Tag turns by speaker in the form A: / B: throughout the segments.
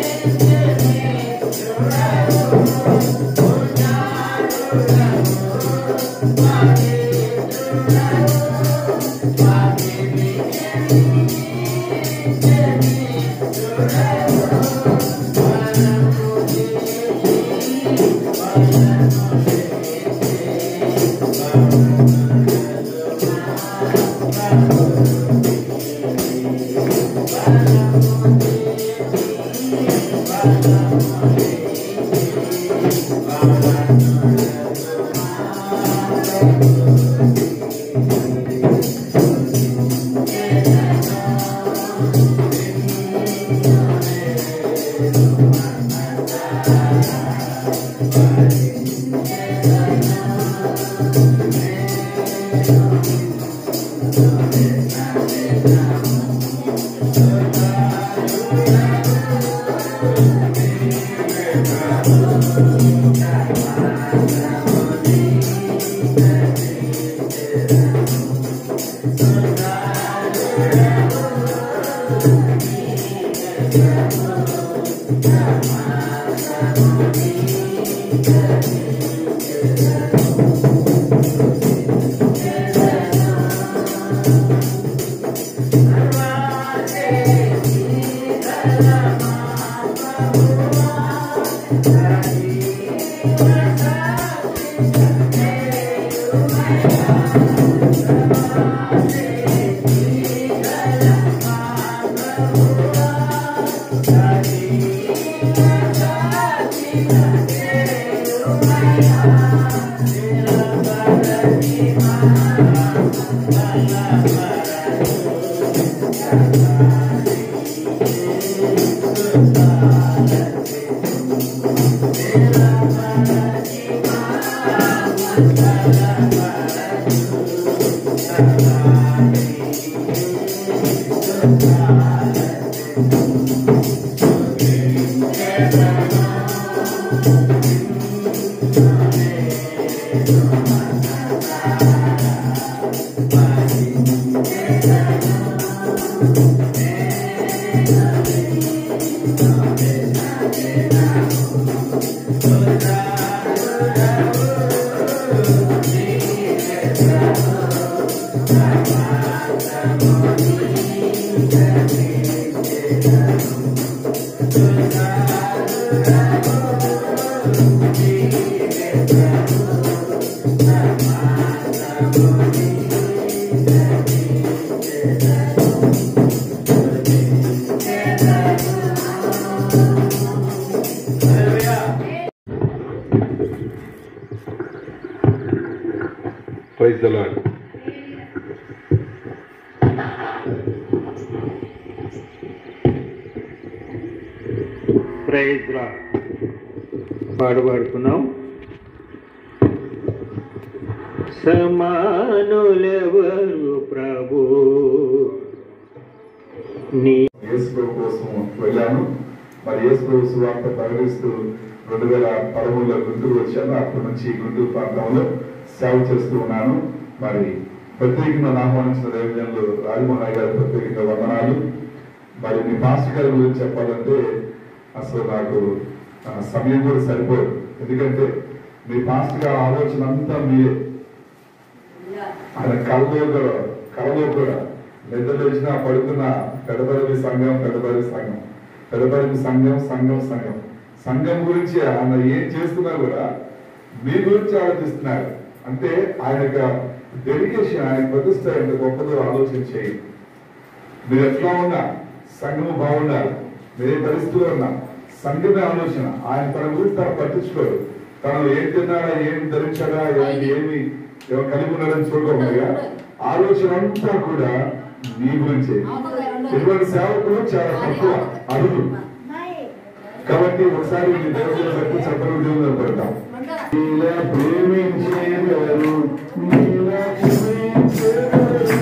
A: Praise the lord
B: praise రా పాడు పాడుకున్నాం సమానులెవరు ప్రభు నీ
C: యేసు ప్రభు కోసం వెళ్ళాను మరి యేసు ప్రభు సువార్త ప్రకటిస్తూ రెండు వేల పదమూడులో గుంటూరు వచ్చాను అప్పటి నుంచి గుంటూరు ప్రాంతంలో సేవ చేస్తూ ఉన్నాను మరి ప్రత్యేకంగా నన్ను ఆహ్వానించిన దైవజనులు రాజమోహన్ గారి ప్రత్యేకంగా వందనాలు మరి మీ మాస్టర్ గారి గురించి చెప్పాలంటే అసలు నాకు ఆ, సమయం కూడా సరిపోదు ఎందుకంటే మీ మాస్టర్ గారి ఆలోచన అంతా మీరే ఆయన కళ్ళలో కూడా కళలో కూడా నిద్ర లేచినా పడుకున్న పెడబరి సంఘం పెడబరి సంఘం పెడబరి సంఘం సంఘం సంఘం సంఘం గురించి ఆయన ఏం చేస్తున్నా కూడా మీ గురించి ఆలోచిస్తున్నారు అంటే ఆయన యొక్క డెడికేషన్ ఆయన ప్రతిష్ట ఎంత గొప్పదో ఆలోచన చేయండి మీరు ఎట్లా ఉన్నా సంఘము బాగుండాలి మీరే పరిస్థితిలో ఉన్నా సంఘమే ఆలోచన ఆయన తన గురించి తను పట్టించుకోడు తను ఏం తిన్నాడా ఏం ధరించాడా ఆయన ఏమి ఎవరు కలిగి ఉన్నాడని చూడకుండా ఆలోచన అంతా కూడా మీ గురించే ఇటువంటి సేవకులు చాలా తక్కువ అడుగు కాబట్టి ఒకసారి మీ దేవుడు చెప్పి చెప్పడం దేవుడు పెడతాం ఇలా ప్రేమించేవారు నీలా క్షమించేవారు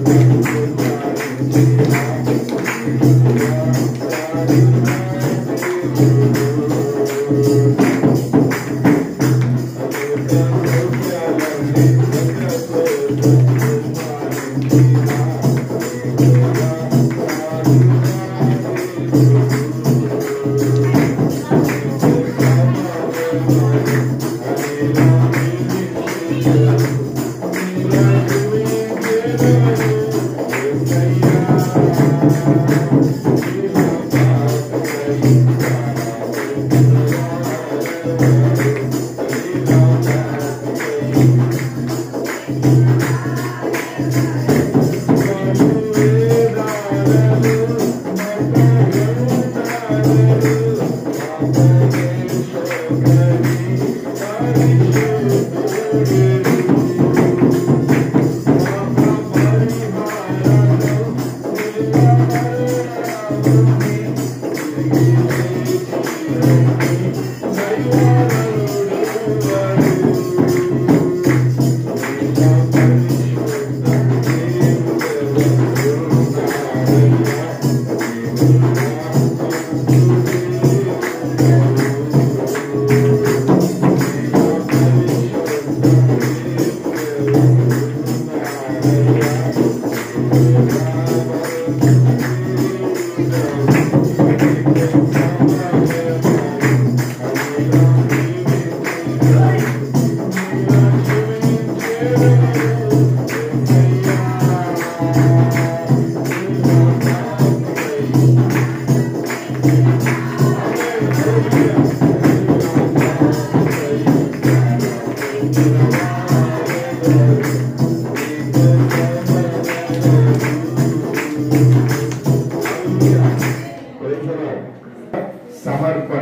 C: సమర్పణ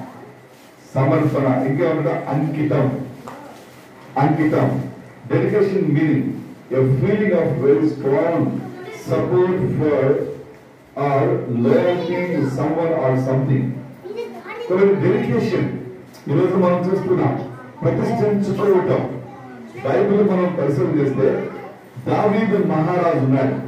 C: సమర్పణ ఇంకా ఉండగా అంకితం అంకితం dedication meaning a feeling of very strong support for or loyalty to someone or something కాబట్టి డెడికేషన్ ఈరోజు మనం చూస్తున్నాం ప్రతిష్ఠించుకోవటం బైబిల్ మనం పరిశీలన చేస్తే దావీదు మహారాజు ఉన్నాడు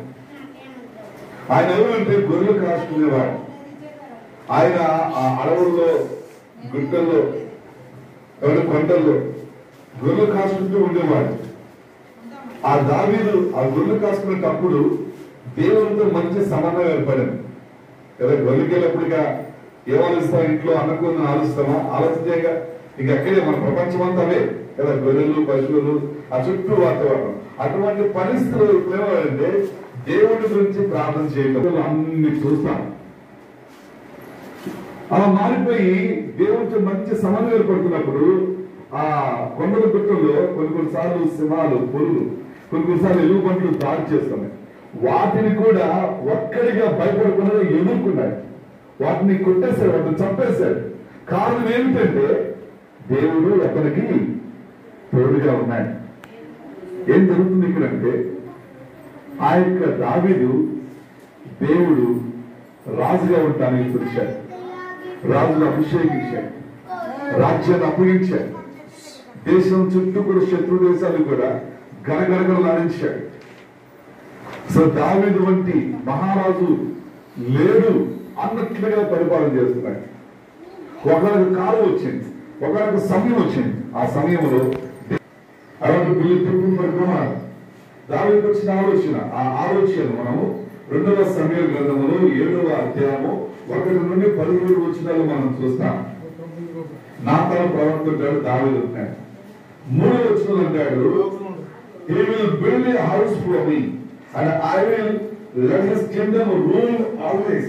C: ఆయన ఎవరంటే గొర్రెలు కాసుకునేవాడు ఆయన ఆ అడవుల్లో గుట్టల్లో ఎవరి కొండల్లో గొర్రెలు కాసుకుంటూ ఉండేవాడు ఆ దావీదు ఆ గొర్రెలు కాసుకునేటప్పుడు దేవునితో మంచి సమన్వయం ఏర్పడింది కదా గొర్రెకి వెళ్ళినప్పుడుగా ఏం ఆలోచిస్తాం ఇంట్లో అన్నకుందని ఆలోచిస్తామా ఆలోచించాక ఇక అక్కడే మన ప్రపంచం అంతా అవే కదా గొర్రెలు పశువులు ఆ చుట్టూ వాతావరణం అటువంటి పరిస్థితులు ఇప్పుడు ఏమంటే దేవుడి గురించి ప్రార్థన చేయటం అన్ని చూస్తాం అలా మారిపోయి దేవుడితో మంచి సమన్వయం ఏర్పడుతున్నప్పుడు ఆ కొండల గుట్టల్లో కొన్ని కొన్నిసార్లు సింహాలు పురులు కొన్ని కొన్నిసార్లు ఎలుగు పంటలు దాడి చేస్తున్నాయి వాటిని కూడా ఒక్కడిగా భయపడకుండా ఎదుర్కొన్నాయి వాటిని కొట్టేశాడు వాటిని చంపేశాడు కారణం ఏమిటంటే దేవుడు అతనికి తోడుగా ఉన్నాడు ఏం జరుగుతుంది ఇక్కడ అంటే ఆ యొక్క దావీదు దేవుడు రాజుగా ఉండటానికి పిలిచాడు రాజును అభిషేకించాడు రాజ్యాన్ని అప్పగించాడు దేశం చుట్టూ కూడా శత్రు దేశాలు కూడా గడగడగడలాడించాడు సో దావీదు వంటి మహారాజు లేడు అన్నట్లుగా పరిపాలన చేస్తున్నాడు ఒకరికి కాలం వచ్చింది ఒకరికి సమయం వచ్చింది ఆ సమయంలో అలాంటి బిల్లు తిరుపు పరిక్రమాలు దావీదుకు వచ్చిన ఆలోచన ఆ ఆలోచన మనము రెండవ సమయ గ్రంథములో ఏడవ అధ్యాయము ఒకటి నుండి పదిహేడు వచ్చినాలు మనం చూస్తాం నా తల ప్రవర్తింటాడు దావీదు అంటాడు మూడవ వచ్చిన అంటాడు he will build a house for me and I will let his kingdom rule always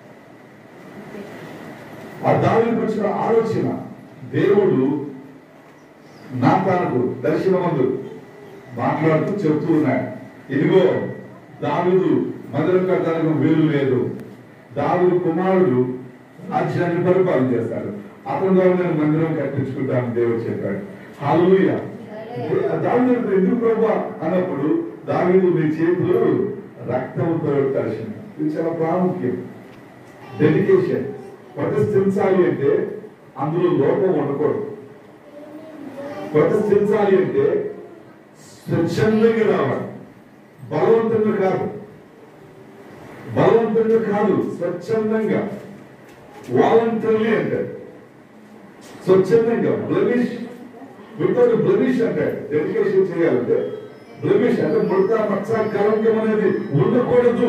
C: ఆ దావీదుకు వచ్చిన ఆలోచన దేవుడు నాతానుకు దర్శనమందు మాట్లాడుతూ చెప్తూ ఉన్నాడు ఇదిగో దావీదు మందిరం కట్టడానికి వీలు లేదు దావీదు కుమారుడు రాజ్యాన్ని పరిపాలన చేస్తాడు అతని ద్వారా నేను మందిరం కట్టించుకుంటాను దేవుడు చెప్పాడు హాలూయ దావీదు ఎందుకు ప్రభా అన్నప్పుడు దావీదు నీ చేతులు రక్తంతో దర్శనం ఇది చాలా ప్రాముఖ్యం డెడికేషన్ ప్రతిష్ఠించాలి అంటే అందులో లోపం ఉండకూడదు ప్రతిష్ఠించాలి అంటే స్వచ్ఛందంగా రావాలి బలవంతంగా కాదు బలవంతంగా కాదు స్వచ్ఛందంగా వాలంటరీ అంటారు స్వచ్ఛందంగా బ్లమిష్ వితౌట్ బ్లమిష్ అంటే డెడికేషన్ చేయాలంటే బ్లమిష్ అంటే ముడత మచ్చ కలంకం అనేది ఉండకూడదు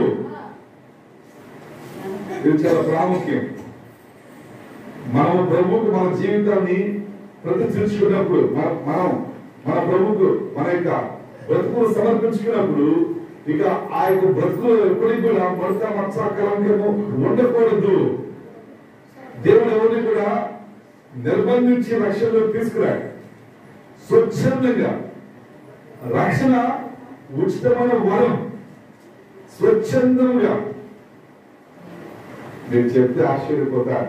C: ఇది చాలా ప్రాముఖ్యం మనం ప్రభువుకు మన జీవితాన్ని ప్రతిష్ఠించుకున్నప్పుడు మన మనం మన ప్రభువుకు మన యొక్క బ్రతుకును సమర్పించుకున్నప్పుడు ఇక ఆ యొక్క బ్రతుకులు ఎప్పటికీ కూడా మడత మచ్చ కలంకము ఉండకూడదు దేవుడు ఎవరిని కూడా నిర్బంధించి రక్షణలో తీసుకురాడు స్వచ్ఛందంగా రక్షణ ఉచితమైన వరం స్వచ్ఛందంగా మీరు చెప్తే ఆశ్చర్యపోతారు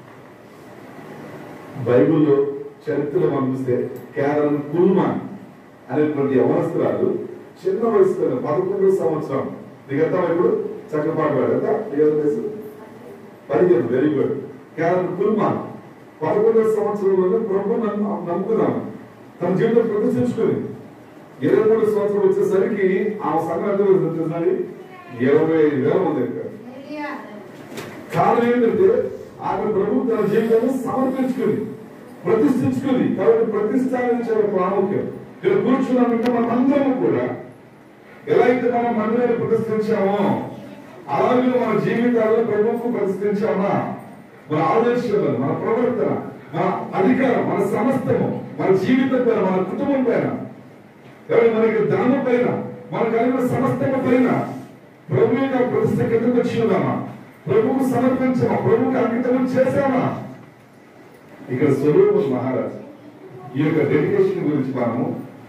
C: బైబిల్లో చరిత్రలో పంపిస్తే కేవలం కుల్మాన్ అనేటువంటి యవనస్తురాలు చిన్న వయసులో పదకొండు సంవత్సరం నీకు ఎంత ఇప్పుడు చక్క పాట పాడు ఎంత ఏదో వయసు పదిహేను వెరీ గుడ్ కేవలం కుల్మాన్ పదకొండవ సంవత్సరంలోనే ప్రభు నన్ను నమ్ముకున్నాను తన జీవితం ప్రదర్శించుకుని ఇరవై మూడు సంవత్సరం వచ్చేసరికి ఆ సంఘం ఎంత తెలుసున్నది ఇరవై ఐదు వేల మంది ఇక్కడ కారణం ఏంటంటే ఆమె ప్రభు తన జీవితాన్ని సమర్పించుకుంది ప్రతిష్ఠించుకుంది కాబట్టి ప్రతిష్ట అనేది చాలా ప్రాముఖ్యం ఇక్కడ కూర్చున్నామంటే మనం అందరం కూడా ఎలా అయితే మనం మందిరాన్ని ప్రతిష్ఠించామో అలాగే మన జీవితాల్లో ప్రభుత్వం ప్రతిష్ఠించామా మన ఆలోచనలు మన ప్రవర్తన మన అధికారం మన సమస్తము మన జీవితం పైన మన కుటుంబం పైన ఎవరి మనకి దానం పైన మన కలిగిన సమస్తము పైన ప్రభు యొక్క ప్రతిష్ట కిందకు వచ్చినదామా ప్రభువుకు సమర్పించామా ప్రభువుకు అంకితం చేశామా ఇక్కడ స్వరూపం మహారాజ్ ఈ యొక్క డెడికేషన్ గురించి మనము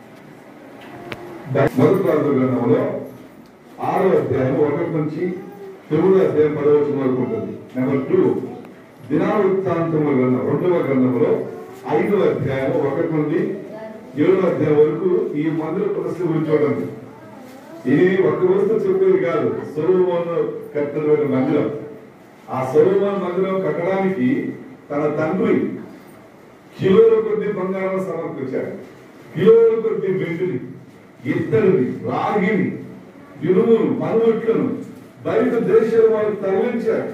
C: మొదటి ప్రాంత గ్రంథంలో ఆరో అధ్యాయం ఒకటి నుంచి తొమ్మిదో అధ్యాయం పదవచ్చు వరకు ఉంటుంది నెంబర్ టూ దినావృత్తాంతముల గ్రంథం రెండవ గ్రంథంలో ఐదవ అధ్యాయం ఒకటి నుండి ఏడవ అధ్యాయం వరకు ఈ మందిర ప్రదర్శన గురించి చూడండి ఇది ఒక వస్తువు చెప్పేది కాదు సొలోమోను కట్టినటువంటి మందిరం ఆ సొలోమోన్ మందిరం కట్టడానికి తన తండ్రి కిలోల కొద్ది బంగారం సమర్పించారు కిలోల కొద్ది వెండిని ఇత్తడిని రాగిని ఇనుమును పనువట్లను బయట దేశాల వాళ్ళు తరలించారు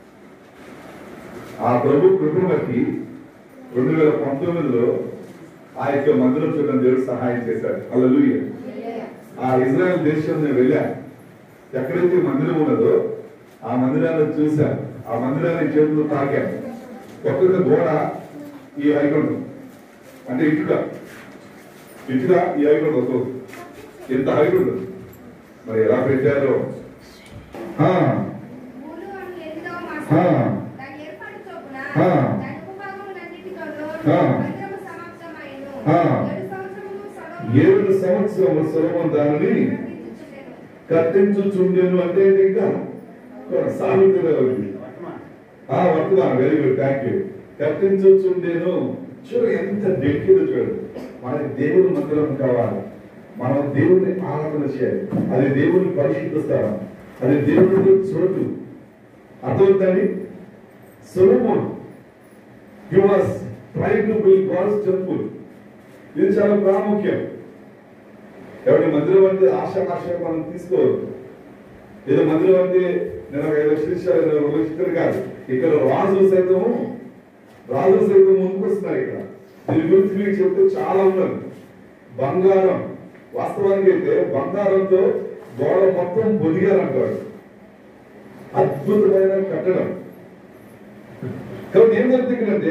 C: ఆ ప్రభు కృపను బట్టి రెండు వేల పంతొమ్మిదిలో ఆ యొక్క మందిరం చూడడం దేవుడు సహాయం చేశాడు అలా ఆ ఇజ్రాయెల్ దేశం నేను వెళ్ళా ఎక్కడైతే మందిరం ఉన్నదో ఆ మందిరాన్ని చూశాను ఆ మందిరాన్ని చేతులు తాకాను ఒక్కొక్క గోడ ఈ హైకోండ్ అంటే ఇటుక ఇటుక ఈ హైకోండ్ ఒక్కొక్క ఎంత హైట్ ఉంటుంది మరి ఎలా పెట్టారో ఆ,
D: మూడు వందల ఎనిమిదవ
C: ఆ.
D: మాసం దాని ఏర్పాటు చొప్పున
C: ఆ.
D: దాని ఉపభాగములన్నిటితోనూ
C: ఆ.
D: మందిరము సమాప్తమయ్యెను.
C: ఆ.
D: ఏడు సంవత్సరములు సొలొమోను
C: ఏడు సంవత్సరములు సొలొమోను దానిని
D: ప్రవర్తించుచుండెను.
C: కట్టించుచుండెను అంటే ఏంటి ఇంకా సాగుతుంది ఆ వర్తమానం వెరీ గుడ్ థ్యాంక్ యూ కట్టించుచుండేను చూడు ఎంత డెక్కిడు చూడండి మనకి దేవుని మందిరం కావాలి మనం దేవుని ఆరాధన చేయాలి అది దేవుని పరిశుద్ధ స్థలం అది దేవుని చోటు అర్థమవుతుంది Solomon he was try to build God's temple ఇది చాలా ప్రాముఖ్యం ఎవరి మందిరం అంటే ఆశామాష మనం తీసుకోవద్దు ఏదో మందిరం అంటే నేను ఒక ఐదు లక్షలు ఇచ్చాను నేను ఒక లక్ష ఇచ్చాను కాదు ఇక్కడ రాజు సైతము రాజు సైతం ముందుకు వస్తున్నారు ఇక్కడ దీని గురించి మీకు చెప్తే చాలా ఉన్నది బంగారం వాస్తవానికి అయితే బంగారంతో గోడ మొత్తం పొదిగారంటాడు అద్భుతమైన కట్టడం కాబట్టి ఏం జరుగుతుందంటే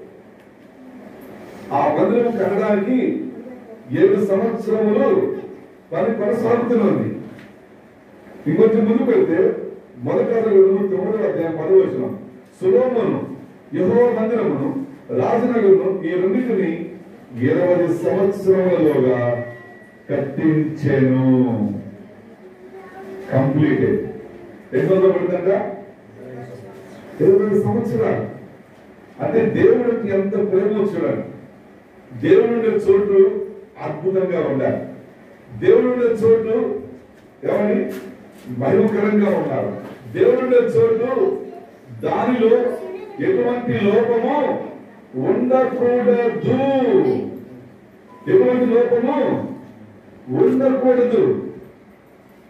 C: ఆ మందిరం కట్టడానికి ఏడు సంవత్సరములు పని కొనసాగుతున్నది ఇంకొంచెం ముందుకు వెళ్తే మొదటి అధ్యాయంలో తొమ్మిదవ అధ్యాయం పదవచనం సులోమును యహో మందిరమును రాజనగరును ఈ రెండింటిని ఇరవై సంవత్సరములలోగా కట్టించెను కంప్లీటెడ్ ఎన్ని రోజులు పడుతుందంట ఇరవై సంవత్సరాలు అంటే దేవుడికి ఎంత ప్రేమ చూడండి దేవుడు ఉండే చోటు అద్భుతంగా ఉండాలి దేవుడు ఉండే చోటు ఏమని మహిమకరంగా ఉండాలి దేవుడు ఉండే చోటు దానిలో ఎటువంటి లోపము ఉండకూడదు ఎటువంటి లోపము ఉండకూడదు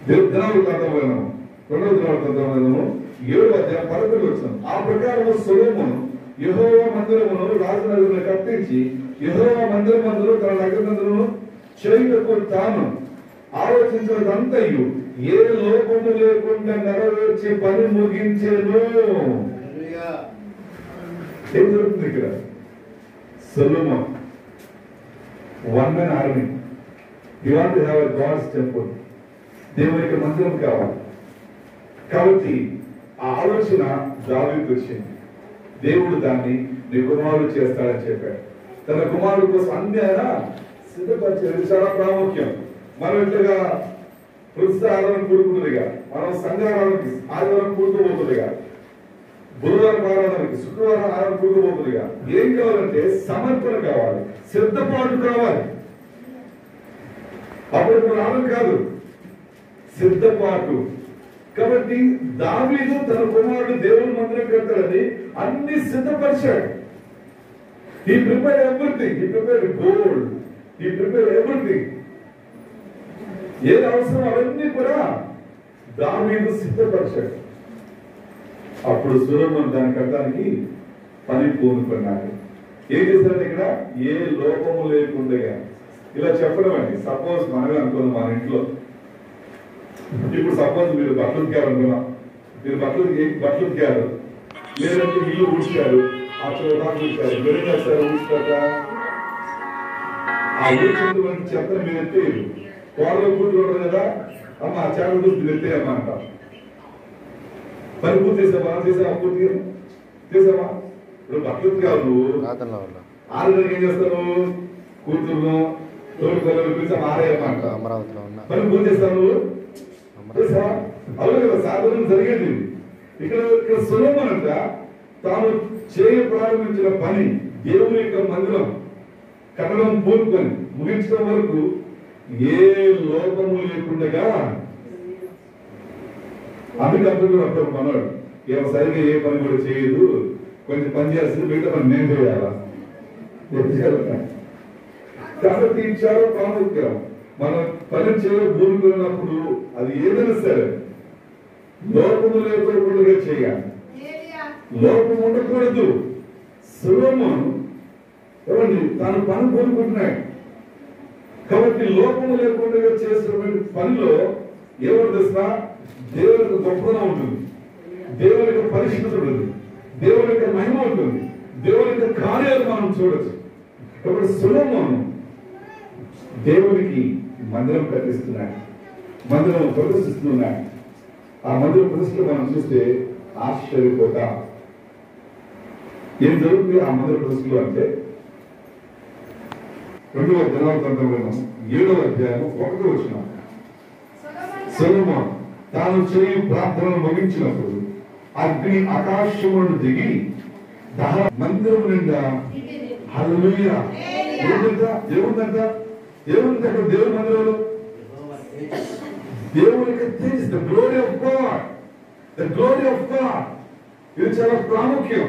C: దినాలు గ్రంథం రెండవ దినాలు గ్రంథం ఏడు అధ్యాయం పదకొండు వచ్చిన ఆ ప్రకారం సొలోమును యెహోవా మందిరమును రాజనగరును కట్టించి యెహోవా మందిరం మందులు తన నగరందులను చేయుటకు తాను ఆలోచించినదంతయు ఏ లోపము లేకుండా నెరవేర్చి పని ముగించేను ఏం జరుగుతుంది ఇక్కడ Solomon one man army you want to have a God's temple దేవునికి మందిరం కావాలి కాబట్టి ఆ ఆలోచన దావీదుకు వచ్చింది దేవుడు దాన్ని నీ కుమారుడు చేస్తాడని చెప్పాడు తన కుమారుడు కోసం అన్ని ఆయన సిద్ధపరిచేది చాలా ప్రాముఖ్యం మనం ఇట్లుగా వృత్తి ఆధారం కూడుకున్నదిగా మనం సంఘ ఆరాధనకి ఆదివారం కూడుకోబోతుందిగా బుధవారం ఆరాధనకి శుక్రవారం ఆరాధన కూడుకోబోతుందిగా ఏం కావాలంటే సమర్పణ కావాలి సిద్ధపాటు కావాలి అప్పుడు రావడం కాదు సిద్ధపాటు కాబట్టి దావీదు తన కుమారుడు దేవుని మందిరం కట్టాడని అన్ని సిద్ధపరిచాడు ఈ ప్రిపేర్ ఎవ్రీథింగ్ ఈ ప్రిపేర్ గోల్డ్ ఈ ప్రిపేర్ ఎవ్రీథింగ్ ఏది అవసరం అవన్నీ కూడా దావీదు సిద్ధపరిచాడు అప్పుడు సులభం దాన్ని కట్టడానికి పని పూనుకున్నాడు ఏం చేశారంటే ఇక్కడ ఏ లోపము లేకుండా ఇలా చెప్పడం అండి సపోజ్ మనమే అనుకుందాం మన ఇంట్లో ఇప్పుడు సపోజ్ మీరు బట్టలు ఉతికారు అనుకున్నాం మీరు బట్టలు ఉతికి- బట్టలు ఉతికారు లేదంటే ఇల్లు ఊడ్చారు ఆ చోట ఊడ్చారు మీరు చేస్తారు ఊడ్చాక ఆ ఊడ్చినటువంటి చెత్త మీరు ఎత్తేయరు కోడలో కూర్చోవడం కదా అమ్మ ఆ చేప చూసి మీరు ఎత్తేయమ్మా అంటాం పని పూర్తి చేసావా చేసావా పూర్తిగా చేసావా ఇప్పుడు బట్టలు ఉతికావు నువ్వు
E: రాతల్లో ఉన్నా
C: ఆరు గంటలకు ఏం చేస్తాను కూతురును తోడు పిల్లలు పిలిచి ఆరేయమ్మా
E: ఇంకా
C: అంటాం
E: అమరావతిలో ఉన్నా
C: పని పూర్తి చేస్తావు నువ్వు తెలుసా? అవును కదా సాధనం జరిగేది ఇక్కడ ఇక్కడ సులభం అంట తాను చేయ ప్రారంభించిన పని దేవుని యొక్క మందిరం కట్టడం పూర్కొని ముగించడం వరకు ఏ లోపము లేకుండగా అందుకంటే అప్పుడు మనవాడు ఏమో సరిగ్గా ఏ పని కూడా చేయదు కొంచెం పని చేస్తుంది మిగతా పని నేను చేయాలా నేను చేయాలా? కాబట్టి ఇది చాలా ప్రాముఖ్యం మనం పని చేయ భూమికున్నప్పుడు అది ఏదైనా సరే లోపము లేకుండా చేయాలి
D: ఏలియా
C: లోపం ఉండకూడదు సులభం ఏమండి తాను పని కోరుకుంటున్నాడు కాబట్టి లోపము లేకుండా చేసినటువంటి పనిలో ఏమని తెలుసా దేవునికి గొప్పదనం ఉంటుంది దేవుని యొక్క పరిశుద్ధత ఉంటుంది దేవుని యొక్క మహిమ ఉంటుంది దేవుని యొక్క కార్యాలు మనం చూడొచ్చు కాబట్టి సులభం దేవునికి మందిరం కట్టిస్తున్నాడు మందిరం ప్రదర్శిస్తున్నాడు ఆ మందిరం ప్రదర్శన మనం చూస్తే ఆశ్చర్యపోతాం ఏం జరుగుతుంది ఆ మందిర ప్రదర్శనలో అంటే రెండవ దినావృత్తాంతం ఏడవ అధ్యాయం ఒకటి వచ్చిన
D: సొలొమోను
C: సొలొమోన్ తాను చేయు ప్రార్థనను ముగించినప్పుడు అగ్ని ఆకాశమును దిగి దహ మందిరం నిండా
D: ఇంటిని
C: హల్లెలూయా ఏముందంట ఏముందంట ఏముంది అక్కడ దేవుని మందిరంలో దేవుని యొక్క తేజస్ the glory of God the glory of God ఇది చాలా ప్రాముఖ్యం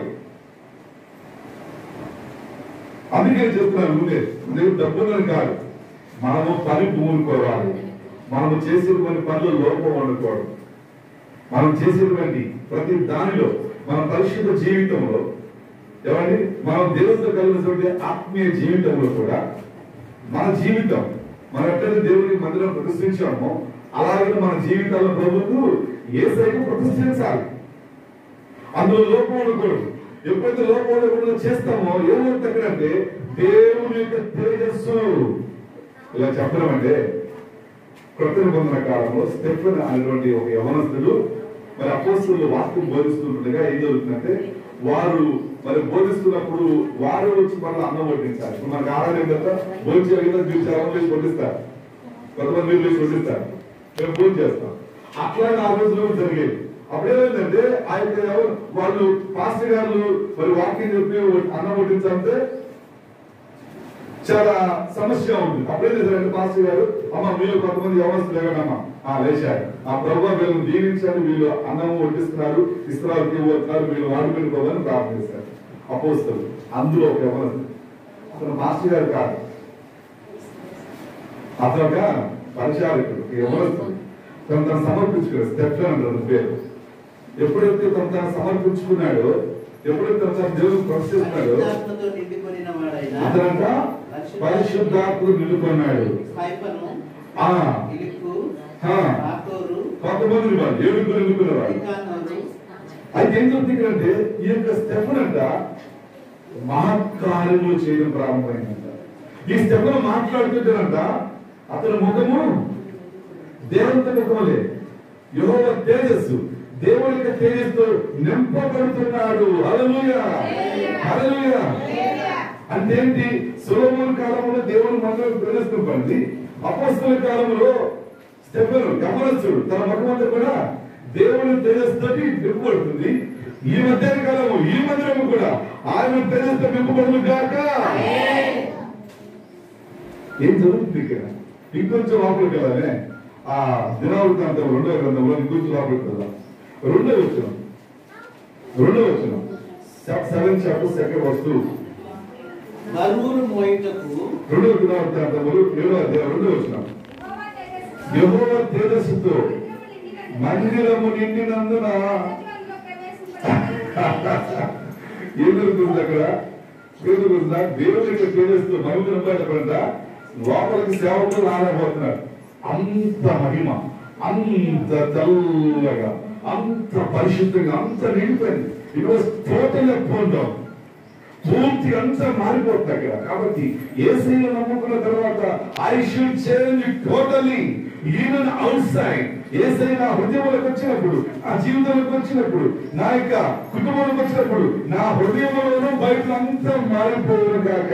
C: అందుకే నేను చెప్తున్నాను ముందే దేవుడు డబ్బులను కాదు మనము పని పూనుకోవాలి మనము చేసేటువంటి పనులు లోపం ఉండకూడదు మనం చేసేటువంటి ప్రతి దానిలో మన పరిశుద్ధ జీవితంలో ఏమండి మనం దేవునితో కలిగినటువంటి ఆత్మీయ జీవితంలో కూడా మన జీవితం మనం ఎట్లయితే దేవుని మందిరం ప్రతిష్ఠించామో అలాగే మన జీవితాల్లో ప్రభుత్వం ఏ సైతం ప్రతిష్ఠించాలి అందులో లోపం ఉండకూడదు ఎప్పుడైతే లోపం ఉండకుండా చేస్తామో ఏమవుతుంది అంటే దేవుని యొక్క తేజస్సు ఇలా చెప్పడం అంటే కృత నిబంధన కాలంలో స్టెఫెన్ అనేటువంటి ఒక యవనస్తుడు మరి అపోస్తులు వాక్యం బోధిస్తుండగా ఏం జరుగుతుందంటే వారు మరి బోధిస్తున్నప్పుడు వారు వచ్చి మళ్ళీ అన్నం వడ్డించాలి ఇప్పుడు మనకు ఆరాధన కదా భోజనం జరిగిన మీరు చాలా వేసి వడ్డిస్తారు కొంతమంది మీరు వేసి వడ్డిస్తారు మేము భోజనం చేస్తాం అట్లాగే ఆ రోజుల్లో జరిగేది అప్పుడు ఏమైందంటే ఆ యొక్క ఎవరు వాళ్ళు పాస్టర్ గారు మరి వాక్యం చెప్పి అన్నం వడ్డించాలంటే చాలా సమస్య ఉంది అప్పుడే చేశారంటే పాస్టర్ గారు అమ్మ మీరు కొంతమంది వ్యవస్థ లేవనమ్మా ఆ లేచారు ఆ ప్రభావ వీళ్ళని దీవించాలి వీళ్ళు అన్నం వడ్డిస్తున్నారు ఇస్తున్నారు తీరుతున్నారు వీళ్ళు వాడుకొని ప్రార్థన చేస్తారు అపోస్తారు అందులో ఒక వ్యవస్థ అతను మాస్టర్ గారు కాదు అతను ఒక పరిచారకుడు వ్యవస్థ తను తను సమర్పించుకున్నాడు స్టెఫెన్ అంటారు పేరు ఎప్పుడైతే తను తను సమర్పించుకున్నాడో ఎప్పుడైతే తను తన దేవుని ప్రశ్నిస్తున్నాడో
E: పరిశుద్ధాత్మతో నిండిపోయిన వాడైన
C: అతనంట పరిశుద్ధాత్ముడు నిలుకొన్నాడు
E: స్కైపను
C: ఆ
E: ఇలుకు
C: ఆ.
E: ఆకోరు
C: కొంతమంది వాళ్ళు ఏడుగురు నిలుకునేవాడు
E: నికానోరు
C: అయితే ఏం చెప్తుందంటే ఈ యొక్క స్టెఫన్ అంట మహత్కార్యములు చేయడం ప్రారంభమైందంట ఈ స్టెఫన్ మాట్లాడుతుంటేనంట అతని ముఖము దేవుని ముఖములే యెహోవ తేజస్సు దేవుని యొక్క తేజస్సుతో నింపబడుతున్నాడు హల్లెలూయా హల్లెలూయా అంటే ఏంటి సులభముల కాలంలో దేవుని మందిరం ప్రవేశింపండి అపోస్తుల కాలంలో స్టెఫెను గమనస్తుడు తన ముఖమంతా కూడా దేవుని తేజస్సుతోటి నింపబడుతుంది ఈ మధ్య కాలము ఈ మందిరము కూడా ఆయన తేజస్సుతో నింపబడును గాక ఏం జరుగుతుంది ఇక్కడ ఇంకొంచెం లోపలికి వెళ్ళాలి ఆ దినావృత్తాంతం రెండో గ్రంథంలో ఇంకొంచెం లోపలికి వెళ్దాం రెండో వచ్చిన రెండో వచ్చిన సెవెన్ చాప్టర్ సెకండ్ వస్తువు
E: బరువును మోయుటకు
C: రెండో దినావృత్తాంతములు ఏడో అధ్యాయం రెండో వచ్చిన యెహోవా తేజస్సుతో మందిరము నిండినందున ఏం జరుగుతుంది అక్కడ ఏం జరుగుతుందా దేవుని యొక్క తేజస్సుతో మందిరం బయటపడంట లోపలికి సేవకులు రాలేకపోతున్నారు అంత మహిమ అంత తెల్లగా అంత పరిశుద్ధంగా అంత నిండిపోయింది ఇట్ వాస్ టోటల్ అప్ పూర్తి అంతా మారిపోతుంది అక్కడ కాబట్టి ఏసీలో నమ్ముకున్న తర్వాత I should change totally even outside ఏసై నా హృదయంలోకి వచ్చినప్పుడు నా జీవితంలోకి వచ్చినప్పుడు నా యొక్క కుటుంబంలోకి వచ్చినప్పుడు నా హృదయంలోనూ బయట అంతా మారిపోవును కాక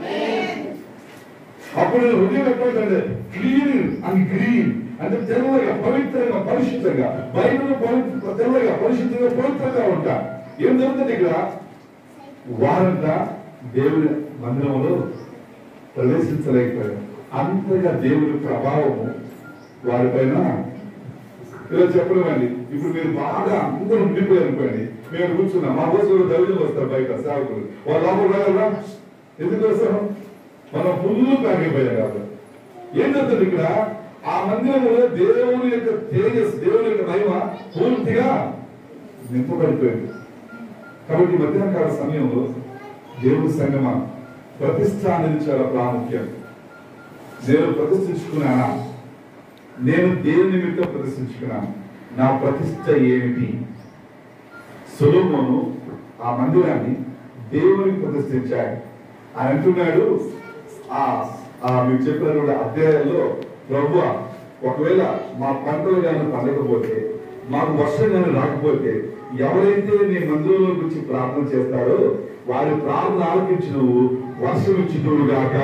C: అప్పుడు హృదయం ఎట్లుంటే క్లీన్ అండ్ గ్రీన్ అంటే తెల్లగా పవిత్రంగా పరిశుద్ధంగా బయటలో పవిత్ర తెల్లగా పరిశుద్ధంగా పవిత్రంగా ఉంటా ఏం జరుగుతుంది ఇక్కడ వారంతా దేవుని మందిరంలో ప్రవేశించలేకపోయారు అంతగా దేవుని ప్రభావము వారిపైన ఇలా చెప్పలేమండి ఇప్పుడు మీరు బాగా అందరూ ఉండిపోయారు అనుకోండి మేము కూర్చున్నాం మా కోసం దళితులు వస్తారు బయట సేవకులు వాళ్ళు లోపల రాగలరా ఎందుకు వస్తారు మనం ఫుల్ ప్యాకిపోయాం కాబట్టి ఏం జరుగుతుంది ఇక్కడ ఆ మందిరంలో దేవుని యొక్క తేజస్ దేవుని యొక్క మహిమ పూర్తిగా నింపబడిపోయింది కాబట్టి ఈ మధ్యాహ్న కాల సమయంలో దేవుడి సంగమ ప్రతిష్ట అనేది చాలా ప్రాముఖ్యం నేను ప్రతిష్ఠించుకున్నానా నేను దేని నిమిత్తం ప్రతిష్ఠించుకున్నాను నా ప్రతిష్ట ఏమిటి సొలోమోను ఆ మందిరాన్ని దేవునికి ప్రతిష్ఠించాడు ఆయన అంటున్నాడు ఆ ఆ మీకు చెప్పినటువంటి అధ్యాయాల్లో ప్రభు ఒకవేళ మా పంటలు కానీ పండకపోతే మాకు వర్షం కానీ రాకపోతే ఎవరైతే నీ మందిరంలోకి వచ్చి ప్రార్థన చేస్తారో వారి ప్రార్థన ఆలకించి నువ్వు వర్షం ఇచ్చుతుడు గాక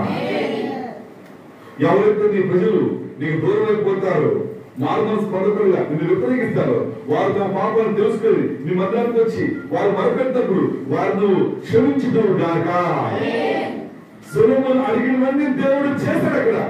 C: ఎవరైతే నీ ప్రజలు నీకు దూరం అయిపోతారు మార్మల్స్ పడకుండా నిన్ను వ్యతిరేకిస్తారు వారు తమ పాపాలను తెలుసుకొని నీ మధ్యానికి వచ్చి వారు మరపెట్టినప్పుడు వారు నువ్వు క్షమించుతావు గాక సులభం అడిగినవన్నీ దేవుడు చేశాడు అక్కడ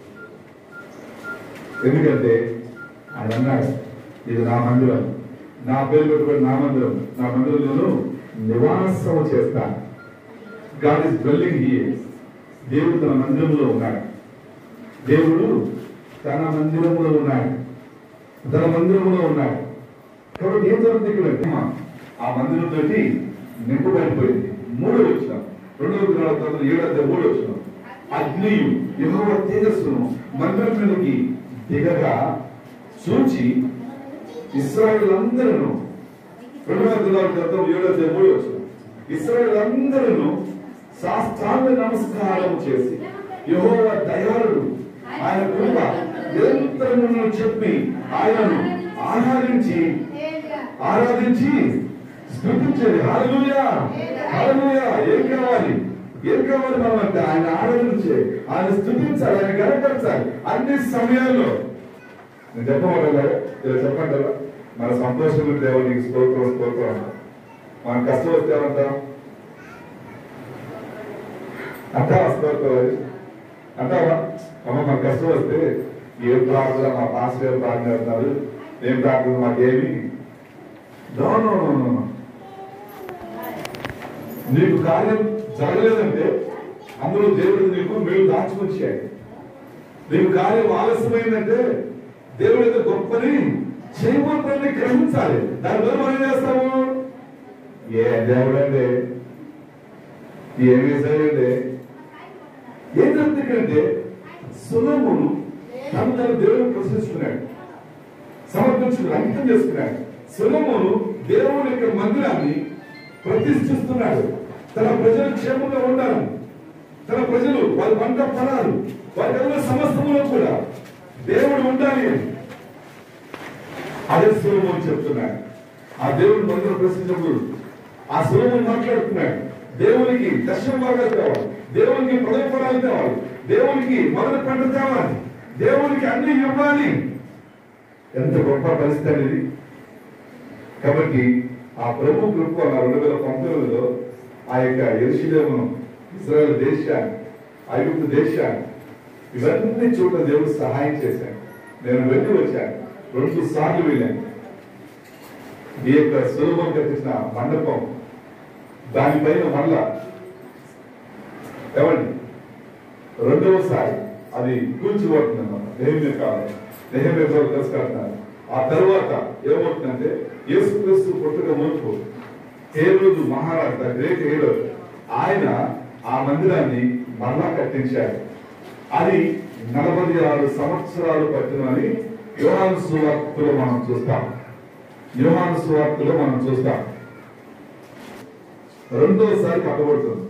C: ఎందుకంటే ఆయన అన్నాడు ఇది నా మందిరం నా పేరు పెట్టుకుని నా మందిరం నా మందిరంలోను నివాసం చేస్తాను గాడ్ ఇస్ డ్వెల్లింగ్ హియర్ దేవుడు తన మందిరంలో ఉన్నాడు దేవుడు తన మందిరంలో ఉన్నాడు తన మందిరంలో ఉన్నాడు కాబట్టి ఏం జరుగుతుంది ఇక్కడ అంటే, ఆ మందిరం తోటి నింపబడిపోయింది మూడో వచ్చిన రెండవ దినాల తర్వాత ఏడో అధ్యాయం మూడో వచ్చిన అగ్నియు యెహోవా తేజస్సును మందిరం మీదకి దిగగా చూచి ఇస్రాయేల్ అందరూ రెండవ దినాల క్రితం ఏడో అధ్యాయం మూడో వచ్చిన ఇస్రాయేల్ అందరూ సాష్టాంగ నమస్కారం చేసి యెహోవా దయాళుడు ఆయన కృప నిరంతరము చెప్పి ఆయనను ఆరాధించి ఆరాధించి స్థుతించేది హల్లెలూయా హల్లెలూయా ఏం కావాలి ఏం కావాలి మనం అంటే ఆయన ఆరాధించే ఆయన స్థుతించాలి ఆయన గనపరచాలి అన్ని సమయాల్లో నేను చెప్పమంటారా ఇలా చెప్పంటారా మన సంతోషం దేవుడు నీకు స్తోత్రం స్తోత్రం అంటాం. మన కష్టం వస్తే ఏమంటాం అంటా స్తోత్రం అది అంటావా అమ్మ మన కష్టం వస్తే ఏ ప్రార్థన మా పాస్టర్ గారు ప్రార్థన చేస్తున్నారు ఏం ప్రార్థన మాకేమి no no no no no. నీకు కార్యం జరగలేదంటే అందులో దేవుడు నీకు మీరు దాచుకొచ్చాడు నీకు కార్యం ఆలస్యమైందంటే దేవుడు ఏదో గొప్పని చేయబోతుందని గ్రహించాలి దాని వల్ల మనం ఏం చేస్తాము ఏ దేవుడు అండి ఏమి సరైంది ఏం జరుగుతుందంటే సులభమును తను తన దేవుని ప్రశ్నిస్తున్నాడు సమర్పించుకున్నాడు అంకితం చేసుకున్నాడు సులభమును దేవుని యొక్క మందిరాన్ని ప్రతిష్ఠిస్తున్నాడు తన ప్రజలు క్షేమంగా ఉండాలని తన ప్రజలు వారి పంట ఫలాలు వారి కలిగిన సమస్తములో కూడా దేవుడు ఉండాలి అని అదే సులభం చెప్తున్నాడు ఆ దేవుని మందిరం ప్రశ్నించినప్పుడు ఆ సులభం మాట్లాడుతున్నాడు దేవునికి దర్శన భాగాలు కావాలి దేవునికి పదవి ఫలాలు కావాలి దేవునికి మొదటి పంట కావాలి దేవునికి అన్ని ఇవ్వాలి ఎంత గొప్ప పరిస్థితి అనేది కాబట్టి ఆ ప్రభు కృప వల్ల రెండు వేల పంతొమ్మిదిలో ఆ యొక్క ఎరుషులేమును ఇజ్రాయెల్ దేశాన్ని ఐగుప్తు దేశాన్ని ఇవన్నీ చోట్ల దేవుడు సహాయం చేశాడు నేను వెళ్ళి వచ్చాను రెండు సార్లు వెళ్ళాను ఈ యొక్క సులభం కట్టించిన మండపం దానిపైన మళ్ళా ఏమండి రెండవసారి అది కూర్చిపోతుంది అనమాట నెహమ్య కాలం నెహమ్య తెలుసుకుంటున్నారు ఆ తర్వాత ఏమవుతుందంటే యేసుక్రీస్తు పుట్టుక మునుపు హేరోదు మహారాజు గ్రేట్ హేరో ఆయన ఆ మందిరాన్ని మరలా కట్టించాడు అది నలభై ఆరు సంవత్సరాలు పట్టినని యోహాను సువార్తలో మనం చూస్తాం యోహాను సువార్తలో మనం చూస్తాం రెండోసారి కట్టబడుతుంది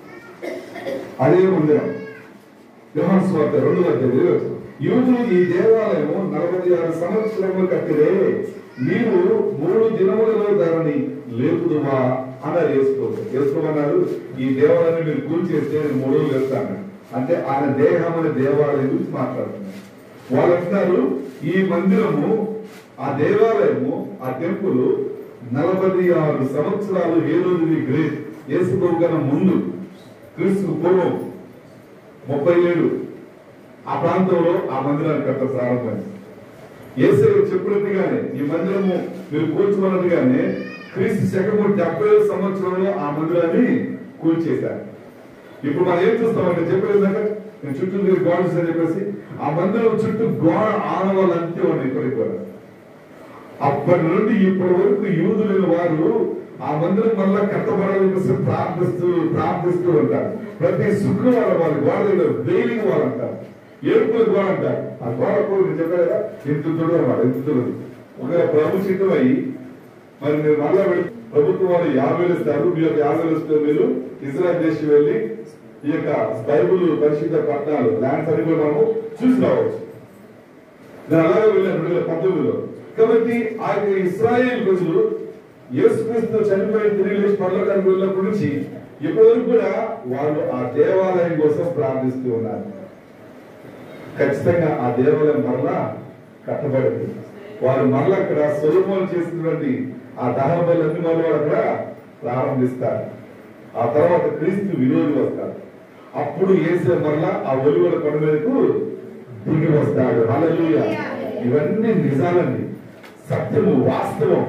C: అదే మందిరం యోహాను సువార్త రెండు అధ్యాయులు యూదులు ఈ దేవాలయము నలభై ఆరు సంవత్సరములు కట్టిరే నీవు మూడు దినములలో దానిని లేపుదువా అన్నారు వేసుకోవచ్చు వేసుకోమన్నారు ఈ దేవాలయాన్ని మీరు కూల్చేస్తే నేను మూడు రోజులు వేస్తాను అంటే ఆయన దేహం అనే దేవాలయం గురించి మాట్లాడుతున్నారు వాళ్ళు అంటున్నారు ఈ మందిరము ఆ దేవాలయము ఆ టెంపుల్ నలభై ఆరు సంవత్సరాలు ఏ రోజు గ్రేట్ యేసు కన్నా ముందు క్రీస్తు పూర్వం ముప్పై ఏడు ఆ ప్రాంతంలో ఆ మందిరాన్ని కట్ట ప్రారంభమైంది ఏసై చెప్పినట్టుగానే ఈ మందిరము మీరు కూర్చోమన్నట్టుగానే క్రీస్తు శకము డెబ్బై సంవత్సరంలో ఆ మందిరాన్ని కూల్చేశారు ఇప్పుడు మనం ఏం చూస్తామంటే చెప్పలేదు నేను చుట్టూ తిరిగి గోడ చూసాను చెప్పేసి ఆ మందిరం చుట్టూ గోడ ఆనవాళ్ళు అంతే ఉన్నాయి ఇప్పటికి కూడా అప్పటి నుండి ఇప్పటి వరకు యూదులైన వారు ఆ మందిరం మళ్ళా కట్టబడాలని చెప్పేసి ప్రార్థిస్తూ ప్రార్థిస్తూ ఉంటారు ప్రతి శుక్రవారం వారి గోడ దగ్గర వెయిలింగ్ వారు అంటారు ఏడుపుల గోడ అంటారు ఆ గోడ కూడా నేను చెప్పాను కదా ఇంత దూరం అనమాట ఇంత దూరం ఒకవేళ ప్రభు చిత్తమై మరి మీరు మళ్ళా వెళ్ళి ప్రభుత్వం వారు యాభై వేలు ఇస్తారు మీ యొక్క యాభై వేలు ఇస్తే మీరు ఇజ్రాయల్ దేశం వెళ్ళి ఈ యొక్క బైబుల్ పరిశుద్ధ పట్టణాలు ల్యాండ్స్ అని కూడా మనము చూసి రావచ్చు నేను అలాగే వెళ్ళాను రెండు వేల పంతొమ్మిదిలో కాబట్టి ఆ యొక్క ఇస్రాయేల్ ప్రజలు యేసుక్రీస్తు చనిపోయిన తిరిగి లేచి పరలోకానికి వెళ్ళినప్పటి నుంచి ఇప్పటి వరకు కూడా వాళ్ళు ఆ దేవాలయం కోసం ప్రార్థిస్తూ ఉన్నారు ఖచ్చితంగా ఆ దేవాలయం మరలా కట్టబడింది వారు మరలా అక్కడ సొలమోన్ చేసినటువంటి ఆ దహన బలన్నీ మరలా అక్కడ ప్రారంభిస్తారు ఆ తర్వాత క్రీస్తు విరోధి వస్తారు అప్పుడు ఏసే మరలా ఆ ఒలివల కొండ మీదకు దిగి వస్తాడు హల్లెలూయా ఇవన్నీ నిజాలండి సత్యము వాస్తవం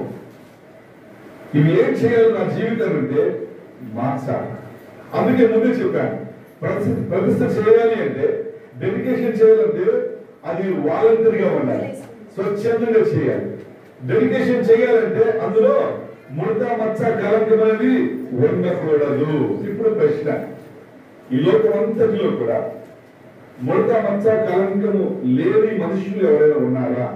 C: ఇవి ఏం చేయాలి నా జీవితం అంటే మార్చాలి అందుకే ముందే చెప్పాను ప్రతి- ప్రతిష్ట చేయాలి అంటే డెడికేషన్ చేయాలంటే అది వాలంటరీగా ఉండాలి స్వచ్ఛందంగా చేయాలి డెడికేషన్ చేయాలంటే అందులో ముడత మచ్చ కలంకం అనేది ఉండకూడదు ఇప్పుడు ప్రశ్న ఈ లోకం అంతటిలో కూడా ముడత మచ్చ కలంకము లేని మనుషులు ఎవరైనా ఉన్నారా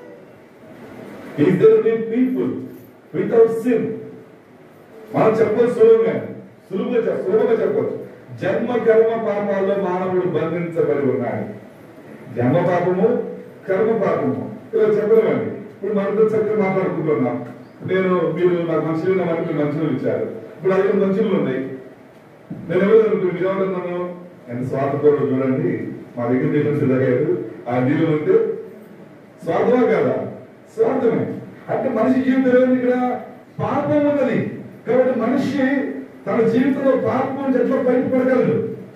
C: is there people without sin మనం చెప్పచ్చు సులువుగా సులువుగా చెప్ప- సులభంగా చెప్పచ్చు జన్మ కర్మ పాపాల్లో మానవుడు బంధించబడి ఉన్నాడు జన్మ పాపము కర్మ పాపము ఇలా చెప్పలేమండి ఇప్పుడు మనతో చక్కగా మాట్లాడుకుంటున్నాం నేను మీరు నాకు మంచిగా మనకి మీరు మంచిగా ఇచ్చారు ఇప్పుడు ఐదు మంచిలు ఉన్నాయి నేను ఎవరు మీరు ఏమంటున్నాను ఎంత స్వార్థపరుడు చూడండి మా దగ్గర నీళ్ళు సిద్ధగారు ఆ నీళ్ళు ఉంటే స్వార్థమా కాదా స్వార్థమే అంటే మనిషి జీవితంలో ఏంది ఇక్కడ పాపం ఉన్నది కాబట్టి మనిషి తన జీవితంలో పాపం నుంచి ఎట్లా బయటపడగలడు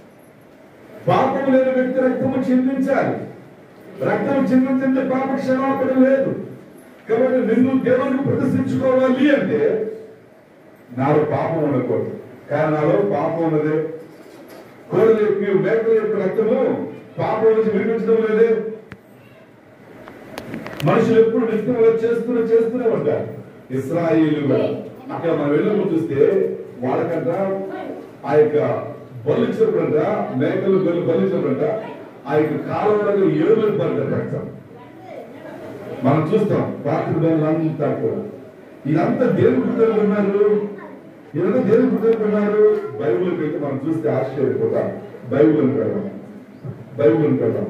C: పాపం లేని వ్యక్తి రక్తము చిందించాలి రక్తం చిందించే పాప క్షమాపణ లేదు కాబట్టి నిన్ను దేవునికి ప్రదర్శించుకోవాలి అంటే నాలో పాపం ఉండకూడదు కానీ నాలో పాపం ఉన్నదే కోడలు యొక్క మేకల యొక్క రక్తము పాపం నుంచి వినిపించడం లేదే మనుషులు ఎప్పుడు విత్తనాలు చేస్తూనే చేస్తూనే ఉంటారు ఇస్రాయిలు కూడా అక్కడ మనం వెళ్ళినప్పుడు చూస్తే వాళ్ళకంట ఆ యొక్క బలు చెప్పంట మేకలు బలు బలు చెప్పంట ఆ యొక్క కాలంలో ఏడులు పడ్డారు రక్తం మనం చూస్తాం రాత్రి అంతా కూడా ఇదంతా దేని గుర్తున్నారు ఇదంతా దేని గుర్తున్నారు బైబిల్కి అయితే మనం చూస్తే ఆశ్చర్యపోతాం బైబిల్ పెడదాం బైబిల్ పెడదాం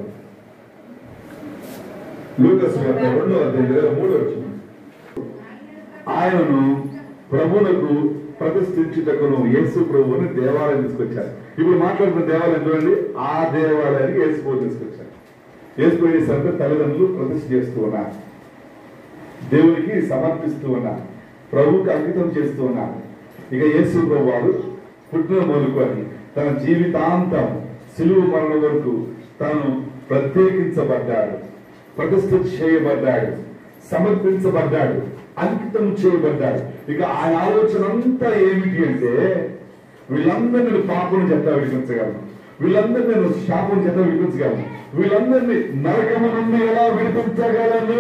C: లూకస్ వార్త రెండో అధ్యాయం ఇరవై మూడు వచ్చింది ఆయనను ప్రభువులకు ప్రతిష్ఠించుటకును యేసు ప్రభువుని దేవాలయం తీసుకొచ్చారు ఇప్పుడు మాట్లాడుతున్న దేవాలయం చూడండి ఆ దేవాలయానికి యేసు ప్రభు తీసుకొచ్చారు యేసు ప్రభు చేశారంటే తల్లిదండ్రులు ప్రతిష్ఠ చేస్తూ ఉన్నారు దేవునికి సమర్పిస్తూ ఉన్నారు ప్రభువుకి అంకితం చేస్తూ ఉన్నారు ఇక యేసు ప్రభు వారు పుట్టిన మొదలుకొని తన జీవితాంతం సిలువ మరణం వరకు తాను ప్రత్యేకించబడ్డాడు ప్రతిష్ఠ చేయబడ్డాడు సమర్పించబడ్డాడు అంకితం చేయబడ్డాడు ఇక ఆయన ఆలోచన అంతా ఏమిటి అంటే వీళ్ళందరినీ నేను పాపం చెత్త విడిపించగలను వీళ్ళందరినీ నేను శాపం చెత్త విడిపించగలను వీళ్ళందరినీ నరకము నుండి ఎలా విడిపించగలను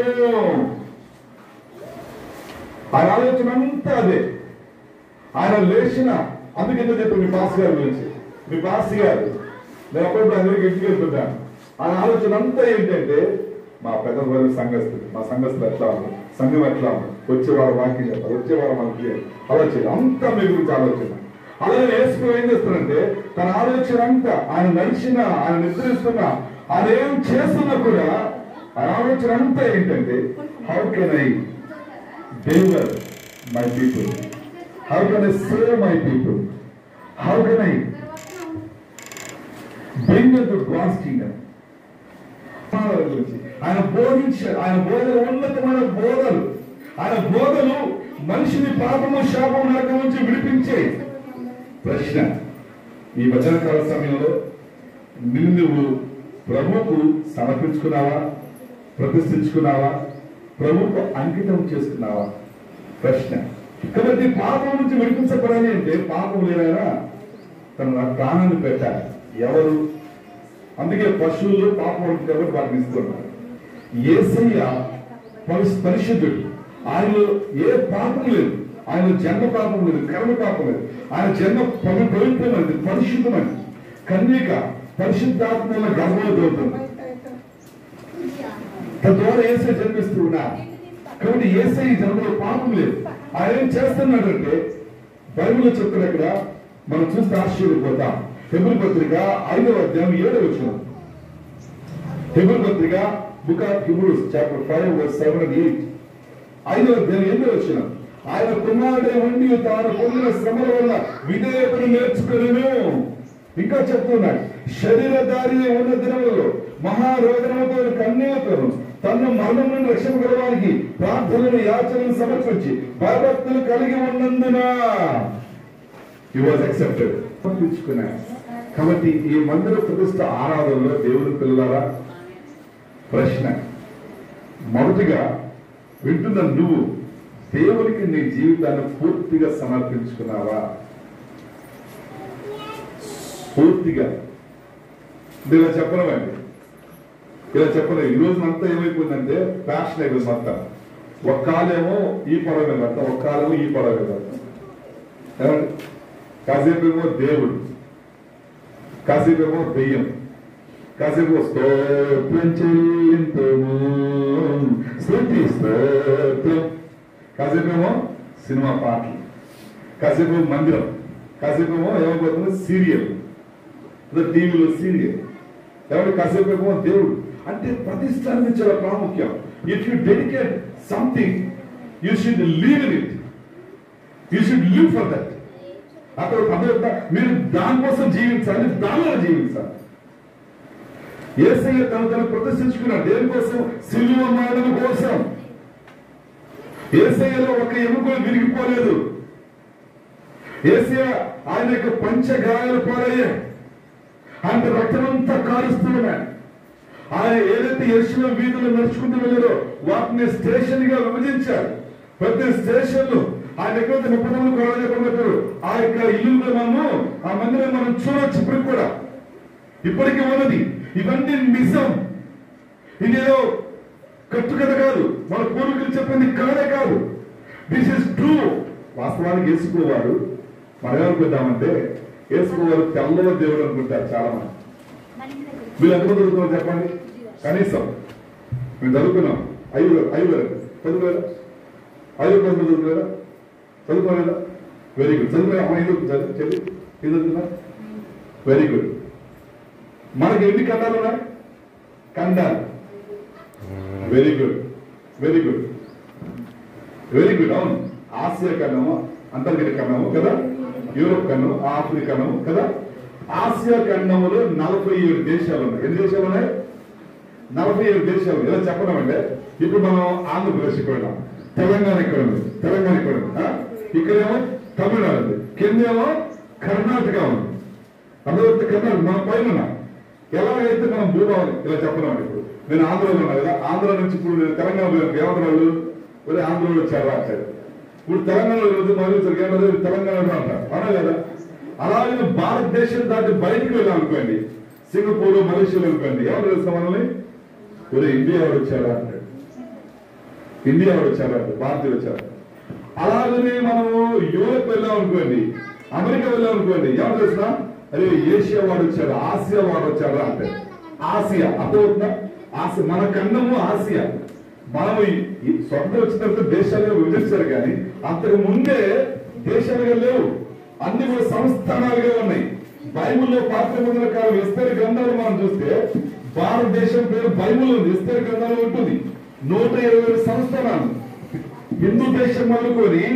C: ఆయన ఆలోచన అంతా అదే ఆయన లేచిన అందుకే చెప్పి మీ పాస్ గారి గురించి మీ పాస్ గారు నేను అప్పుడప్పుడు అందరికి ఇంటికి వెళ్తుంటాను ఆయన ఆలోచన అంతా ఏంటంటే మా పెద్ద వారి సంఘస్థులు మా సంఘస్థులు ఎట్లా ఉన్నారు సంఘం ఎట్లా ఉన్నారు వచ్చే వారం వాక్యం చెప్పాలి వచ్చే వారం మనకి అలా చేయాలి అంతా మీ గురించి ఆలోచన అలాగే వేసుకుని ఏం చేస్తారంటే తన ఆలోచన అంతా ఆయన నడిచిన ఆయన నిద్రిస్తున్నా ఆయన ఏం చేస్తున్నా కూడా ఆయన ఆలోచన అంతా ఏంటంటే how can I deliver my people? How can I save my people? How can I bring them to God's kingdom? ఆయన బోధించారు ఆయన బోధలు ఉన్నతమైన బోధలు ఆయన బోధలు మనిషిని పాపము శాపము నరకం నుంచి విడిపించే ప్రశ్న ఈ వచనకాల సమయంలో నిన్ను నువ్వు ప్రభువుకు సమర్పించుకున్నావా ప్రతిష్ఠించుకున్నావా ప్రభువుకు అంకితం చేసుకున్నావా ప్రశ్న కాబట్టి పాపం నుంచి విడిపించబడాలి అంటే పాపం లేదైనా తన ప్రాణాన్ని పెట్టాలి ఎవరు అందుకే పశువులు పాపం ఉంటుంది కాబట్టి వాటిని ఇస్తున్నారు ఏసయ్య పరిశు- పరిశుద్ధుడు ఆయనలో ఏ పాపం లేదు ఆయన జన్మ పాపం లేదు కర్మ పాపం లేదు ఆయన జన్మ పవి- పవిత్రమైనది పరిశుద్ధమైనది కన్యక పరిశుద్ధాత్మ వల్ల గర్భంలో దొరుకుతుంది తద్వారా ఏసై జన్మిస్తూ ఉన్నారు కాబట్టి ఏసై ఈ జన్మలో పాపం లేదు ఆయన ఏం చేస్తున్నాడంటే బైబిల్లో చెప్తున్న ఇక్కడ మనం చూస్తే ఆశ్చర్యపోతాం హెబుల్ పత్రిక ఐదవ అధ్యాయం ఏడవ వచ్చిన హెబుల్ పత్రిక book of Hebrews chapter five verse seven and eight ఐదవ అధ్యాయం ఎనిమిది వచ్చిన ఆయన కుమారుడే ఉండి తాను పొందిన శ్రమల వల్ల విధేయతను నేర్చుకును ఇంకా చెప్తున్నాడు శరీరధారి ఉన్న దినములలో మహారోదనముతో కన్నీలతోను తను మరణం నుండి రక్షించగలవానికి ప్రార్థనలు యాచనలు సమర్పించి భయభక్తులు కలిగి ఉన్నందున హీ వాజ్ అక్సెప్టెడ్ సమర్పించుకున్నాడు కాబట్టి ఈ మందిర ప్రతిష్ట ఆరాధనలో దేవుని పిల్లలారా ప్రశ్న మొదటిగా వింటున్న నువ్వు దేవునికి నీ జీవితాన్ని పూర్తిగా సమర్పించుకున్నావా పూర్తిగా ఇది ఇలా చెప్పలేమండి ఇలా చెప్పలేదు ఈ రోజు అంతా ఏమైపోయిందంటే ఫ్యాషన్ అయిపోయింది మొత్తం ఒక కాలేమో ఈ పొడవ మీద పెడతాం ఒక కాలేమో ఈ పొడవ మీద పెడతాం ఏమండి కాసేపు ఏమో దేవుడు కాసేపు ఏమో దెయ్యం కాసేపు స్తోత్రం చెల్లింతము స్థుతి స్తోత్రం కాసేపు ఏమో సినిమా పాటలు కాసేపు మందిరం కాసేపు ఏమో ఏమైపోతుంది సీరియల్ టీవీలో సీరియల్ ఎవరి కాసేపు ఏమో దేవుడు అంటే ప్రతిష్ట అనేది చాలా ప్రాముఖ్యం if you dedicate something you should leave in it you should live for that అక్కడ అర్థం మీరు దానికోసం జీవించాలి దానిలో జీవించాలి ఏసయ్య తను తను ప్రదర్శించుకున్నాడు దేనికోసం సిలువ మరణం కోసం ఏసయ్యలో ఒక ఎముక విరిగిపోలేదు ఏసయ్య ఆయన యొక్క పంచగాయాలు పాలయ్యాయి ఆయన రక్తమంతా కారుస్తూ ఉన్నాడు ఆయన ఏదైతే యశ్వ వీధులు నడుచుకుంటూ వెళ్ళారో వాటిని స్టేషన్ గా విభజించారు ప్రతి స్టేషన్ లో ఆయన ఎక్కడైతే ముప్పై మంది కొనలేకపోతారు ఆ యొక్క ఇల్లు మనము ఆ మందిరం మనం చూడొచ్చు ఇప్పటికి కూడా ఇప్పటికీ ఉన్నది ఇవన్నీ నిజం ఇదేదో కట్టుకథ కాదు మన పూర్వీకులు చెప్పింది కాదే కాదు దిస్ ఇస్ ట్రూ వాస్తవానికి యేసుకువారు మనం ఏమనుకుంటామంటే యేసుకువారు తెల్లవ దేవుడు అనుకుంటారు చాలా మంది వీళ్ళు ఎంతమంది చదువుతున్నారు చెప్పండి కనీసం మేము చదువుకున్నాం ఐదు ఐదు చదువుకోలేదా ఐదు క్లాస్ చదువుకోలేదా చదువుకోలేదా వెరీ గుడ్ చదువుకునే అమ్మ ఎందుకు చదువు చెప్పి ఏం చదువుతున్నా వెరీ గుడ్ మనకి ఎన్ని ఖండాలు ఉన్నాయి ఖండాలు very good very good very good అవును ఆసియా ఖండము అంతర్గత ఖండము కదా యూరోప్ ఖండము ఆఫ్రికా ఖండము కదా ఆసియా ఖండములో నలభై ఏడు దేశాలు ఉన్నాయి ఎన్ని దేశాలు ఉన్నాయి నలభై ఏడు దేశాలు ఇలా చెప్పడం అంటే ఇప్పుడు మనం ఆంధ్రప్రదేశ్ ఇక్కడ ఉన్నాం తెలంగాణ ఇక్కడ ఉంది తెలంగాణ ఇక్కడ ఉంది ఆ? ఇక్కడేమో తమిళనాడు ఉంది కిందేమో కర్ణాటక ఉంది అందులో కర్ణాటక మనం పైన ఉన్నాం ఎలాగైతే మనం భూభావం ఇలా చెప్పడం అంటే ఇప్పుడు నేను ఆంధ్రలో ఉన్నా కదా ఆంధ్ర నుంచి ఇప్పుడు నేను తెలంగాణ పోయాను ఏమంటారు వాళ్ళు ఒరే ఆంధ్రలో వచ్చారా అంటారు ఇప్పుడు తెలంగాణలో రోజు మరియు ఏమన్నా తెలంగాణలో అంటారు అవునా కదా అలాగే భారతదేశం దాటి బయటికి వెళ్ళాం అనుకోండి సింగపూర్ మలేషియాలో అనుకోండి ఎవరు తెలుసా మనల్ని ఒరే ఇండియా వాడు వచ్చారా అంటాడు ఇండియా వాడు వచ్చారా అంటాడు భారతీయులు వచ్చారా అలాగనే మనము యూరోప్ వెళ్ళాం అనుకోండి అమెరికా వెళ్ళాం అనుకోండి ఎవరు తెలుసా అరే ఏషియా వాడు వచ్చాడు ఆసియా వాడు వచ్చారా అంటే ఆసియా అర్థమవుతుందా ఆసియా మన ఖండము ఆసియా మనము ఈ- ఈ స్వతంత్రం వచ్చిన తర్వాత దేశాలుగా విభజించారు కానీ అంతకు ముందే దేశాలుగా లేవు అన్ని కూడా సంస్థానాలుగా ఉన్నాయి బైబిల్లో పాత నిబంధన కాలం విస్తరి గ్రంథాలు మనం చూస్తే భారతదేశం పేరు బైబిల్ ఉంది విస్తరి గ్రంథాలు ఉంటుంది నూట ఇరవై ఏడు సంస్థానాలు హిందూ దేశం మొదలుకొని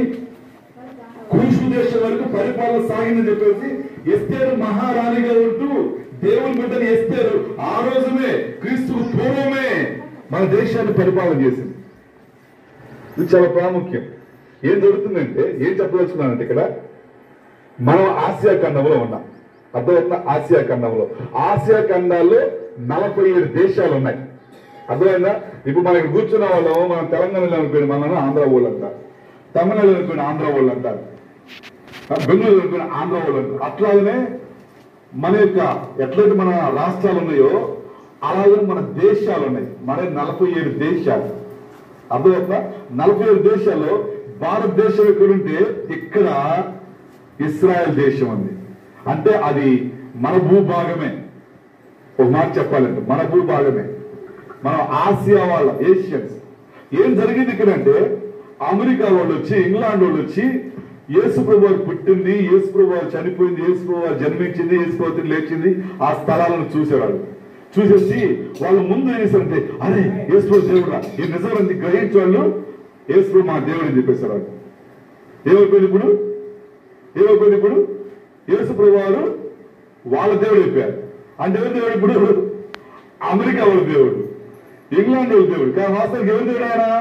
C: కూషు దేశం వరకు పరిపాలన సాగిందని చెప్పేసి ఎస్తేరు మహారాణిగా ఉంటూ దేవుని బిడ్డని ఎస్తేరు ఆ రోజుమే క్రీస్తుకు పూర్వమే మన దేశాన్ని పరిపాలన చేసింది ఇది చాలా ప్రాముఖ్యం ఏం జరుగుతుందంటే ఏం చెప్పదలుచుకున్నానంటే ఇక్కడ మనం ఆసియా ఖండంలో ఉన్నాం అర్థమవుతుందా ఆసియా ఖండంలో ఆసియా ఖండాల్లో నలభై ఏడు దేశాలు ఉన్నాయి అర్థమైందా ఇప్పుడు మనం ఇక్కడ కూర్చున్న వాళ్ళం మనం తెలంగాణలో అనుకోండి మనం ఆంధ్ర వాళ్ళు అంటారు తమిళనాడు అనుకోండి ఆంధ్ర వాళ్ళు అంటారు ఆ, బెంగళూరు అనుకోండి ఆంధ్ర వాళ్ళు అంటారు అట్లాగనే మన యొక్క ఎట్లయితే మన రాష్ట్రాలు ఉన్నాయో అలాగే మన దేశాలు ఉన్నాయి మన నలభై ఏడు దేశాలు అర్థమవుతుందా నలభై ఏడు దేశాల్లో భారతదేశం ఎక్కడుంటే ఇక్కడ ఇస్రాయల్ దేశం ఉంది అంటే అది మన భూభాగమే ఒక మాట చెప్పాలంటే మన భూభాగమే మనం ఆసియా వాళ్ళ ఏషియన్స్ ఏం జరిగింది ఇక్కడ అంటే అమెరికా వాళ్ళు వచ్చి ఇంగ్లాండ్ వాళ్ళు వచ్చి యేసు ప్రభు వారు పుట్టింది యేసు ప్రభు వారు చనిపోయింది యేసు ప్రభు వారు జన్మించింది యేసు ప్రభు తిరిగి లేచింది ఆ స్థలాలను చూసేవాళ్ళు చూసేసి వాళ్ళు ముందు ఏం చేశారంటే అరే యేసు ప్రభు దేవుడా ఈ నిజం గ్రహించే వాళ్ళు యేసు ప్రభు మా దేవుడు అని చెప్పేశారు వాళ్ళు ఏమైపోయింది ఇప్పుడు ఏమైపోయింది ఇప్పుడు యేసు ప్రభు వారు వాళ్ళ దేవుడు అయిపోయారు అంటే ఎవరి దేవుడు ఇప్పుడు అమెరికా వాళ్ళ దేవుడు ఇంగ్లాండ్ వాళ్ళ దేవుడు కానీ వాస్తవానికి ఎవరి దేవుడు ఆయన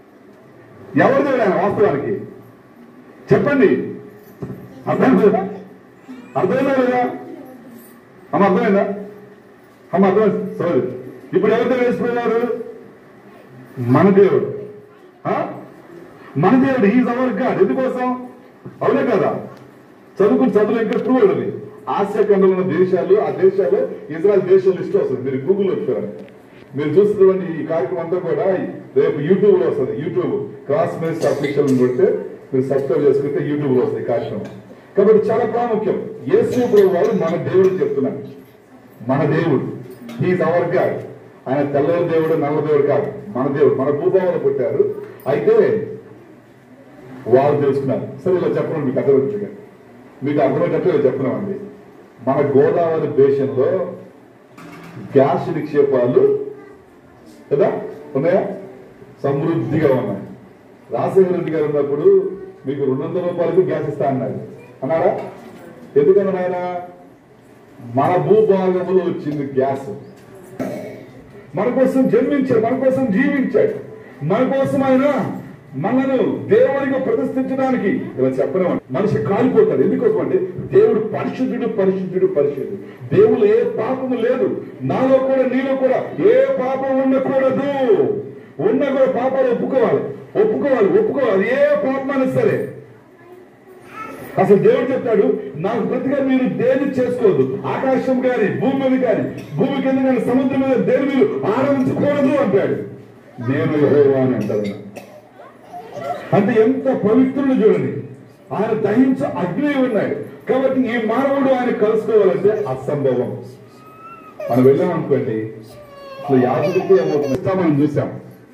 C: ఎవరి దేవుడు ఆయన వాస్తవానికి చెప్పండి అర్థమైందా అర్థమైందా లేదా అమ్మ అర్థమైందా అమ్మ అర్థమైంది సరే ఇప్పుడు ఎవరి దేవుడు వేసుకున్నారు మన దేవుడు ఆ? మన దేవుడు ఈజ్ అవర్ గాడ్ ఎందుకోసం అవునే కదా చదువుకుని చదువు ఇంకా ట్రూ అది ఆసియా ఖండంలో ఉన్న దేశాలు ఆ దేశాలు ఇజ్రాయల్ దేశం లిస్ట్ వస్తుంది మీరు గూగుల్లో చూడండి మీరు చూస్తున్నటువంటి ఈ కార్యక్రమం అంతా కూడా రేపు యూట్యూబ్ లో వస్తుంది యూట్యూబ్ క్రాస్ మేస్ అఫీషియల్ కొడితే మీరు సబ్స్క్రైబ్ చేసుకుంటే యూట్యూబ్ లో వస్తుంది ఈ కార్యక్రమం కాబట్టి చాలా ప్రాముఖ్యం యేసు ప్రభు వారు మన దేవుడు చెప్తున్నాడు మన దేవుడు హీజ్ అవర్ గాడ్ ఆయన తెల్లల దేవుడు నల్ల దేవుడు కాదు మన దేవుడు మన భూభావంలో పుట్టారు అయితే వారు తెలుసుకున్నారు సరే ఇలా చెప్పడం మీకు అర్థమవుతుంది మీకు అర్థమయ్యేటట్లు ఇలా చెప్తున్నామండి మన గోదావరి దేశంలో గ్యాస్ నిక్షేపాలు కదా ఉన్నాయా సమృద్ధిగా ఉన్నాయి రాజశేఖర రెడ్డి గారు ఉన్నప్పుడు మీకు రెండు వందల రూపాయలకు గ్యాస్ ఇస్తా అన్నాడు అన్నారా ఎందుకన్నా ఆయన మన భూభాగంలో వచ్చింది గ్యాస్ మన కోసం జన్మించాడు మన కోసం జీవించాడు మన కోసం ఆయన మనను దేవుడిగా ప్రతిష్ఠించడానికి ఇలా చెప్పడం మనిషి కాలిపోతాడు ఎందుకోసం అంటే దేవుడు పరిశుద్ధుడు పరిశుద్ధుడు పరిశుద్ధుడు దేవుడు ఏ పాపము లేదు నాలో కూడా నీలో కూడా ఏ పాపం ఉండకూడదు ఉన్న కూడా పాపాలు ఒప్పుకోవాలి ఒప్పుకోవాలి ఒప్పుకోవాలి ఏ పాపమైనా సరే అసలు దేవుడు చెప్తాడు నాకు ప్రతిగా మీరు దేని చేసుకోవద్దు ఆకాశం కానీ భూమి మీద కానీ భూమి కింద కానీ సముద్రం మీద దేని మీరు ఆనందించకూడదు అంటాడు నేను యెహోవా అని అంటారు అంటే ఎంత పవిత్రుడు చూడండి ఆయన దహించ అగ్ని ఉన్నాడు కాబట్టి ఈ మానవుడు ఆయన కలుసుకోవాలంటే అసంభవం మనం వెళ్ళాం అనుకోండి అసలు యాజకుడికి ఏమవుతుంది మనం చూసాం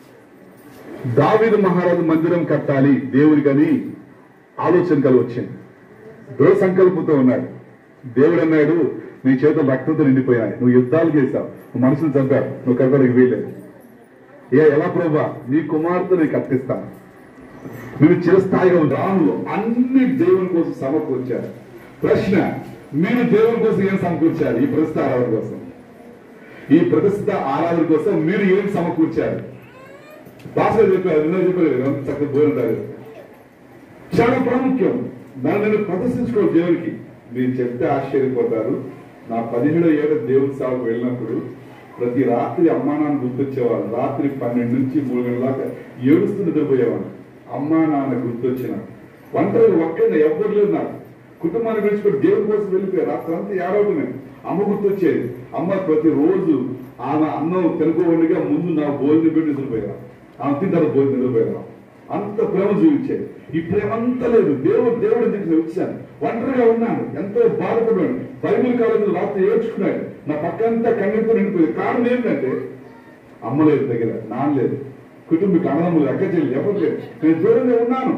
C: దావీదు మహారాజు మందిరం కట్టాలి దేవుడికని ఆలోచన కలిగి వచ్చింది దృఢ సంకల్పంతో ఉన్నాడు దేవుడు అన్నాడు నీ చేతులు రక్తంతో నిండిపోయాయి నువ్వు యుద్ధాలు చేశావు నువ్వు మనుషులు చంపావు నువ్వు కట్టడానికి వీలేదు ఏ ఎలా ప్రభా నీ కుమార్తె నీకు అర్పిస్తాను మీరు చిరస్థాయిగా ఉంది రాములు అన్ని దేవుని కోసం సమకూర్చారు ప్రశ్న మీరు దేవుని కోసం ఏం సమకూర్చారు ఈ ప్రస్తుత ఆరాధన కోసం ఈ ప్రతిష్ఠిత ఆరాధన కోసం మీరు ఏం సమకూర్చారు భాషలో చెప్పారు ఎన్నో చెప్పారు ఎంత చక్కగా భోజనం తాగారు చాలా ప్రాముఖ్యం దాన్ని నేను ప్రదర్శించుకోవాలి దేవునికి మీరు చెప్తే ఆశ్చర్యపోతారు నా పదిహేడో ఏడు దేవుని సేవకు వెళ్ళినప్పుడు ప్రతి రాత్రి అమ్మా నాన్న గుర్తొచ్చేవాళ్ళు రాత్రి పన్నెండు నుంచి మూడు గంటల దాకా ఏడుస్తూ నిద్రపోయేవాళ్ళు అమ్మా నాన్న గుర్తొచ్చిన ఒంటరి ఒక్కడిని ఎవ్వరు లేదు నాకు కుటుంబాన్ని విడిచిపెట్టి దేవుని కోసం వెళ్ళిపోయారు రాత్రి అంతా ఏడవటమే అమ్మ గుర్తొచ్చేది అమ్మ ప్రతి రోజు ఆమె అన్నం తినుకోకుండా ముందు నా భోజనం పెట్టి నిద్రపోయారు ఆమె తిన్న తర్వాత భోజనం నిద్రపోయారు అంత ప్రేమ చూపించేది ఈ ప్రేమ అంతా లేదు దేవుడు దేవుడు దగ్గర వచ్చాను ఒంటరిగా ఉన్నాను ఎంతో బాధపడ్డాడు బైబిల్ కాలేజీలో రాత్రి ఏడ్చుకున్నాడు నా పక్కంతా కన్నీటితో నిండిపోయింది కారణం ఏంటంటే అమ్మ లేదు దగ్గర నాన్న లేదు కుటుంబీకి అన్నదమ్ములు అక్క చెల్లి ఎవరు లేదు నేను దూరంగా ఉన్నాను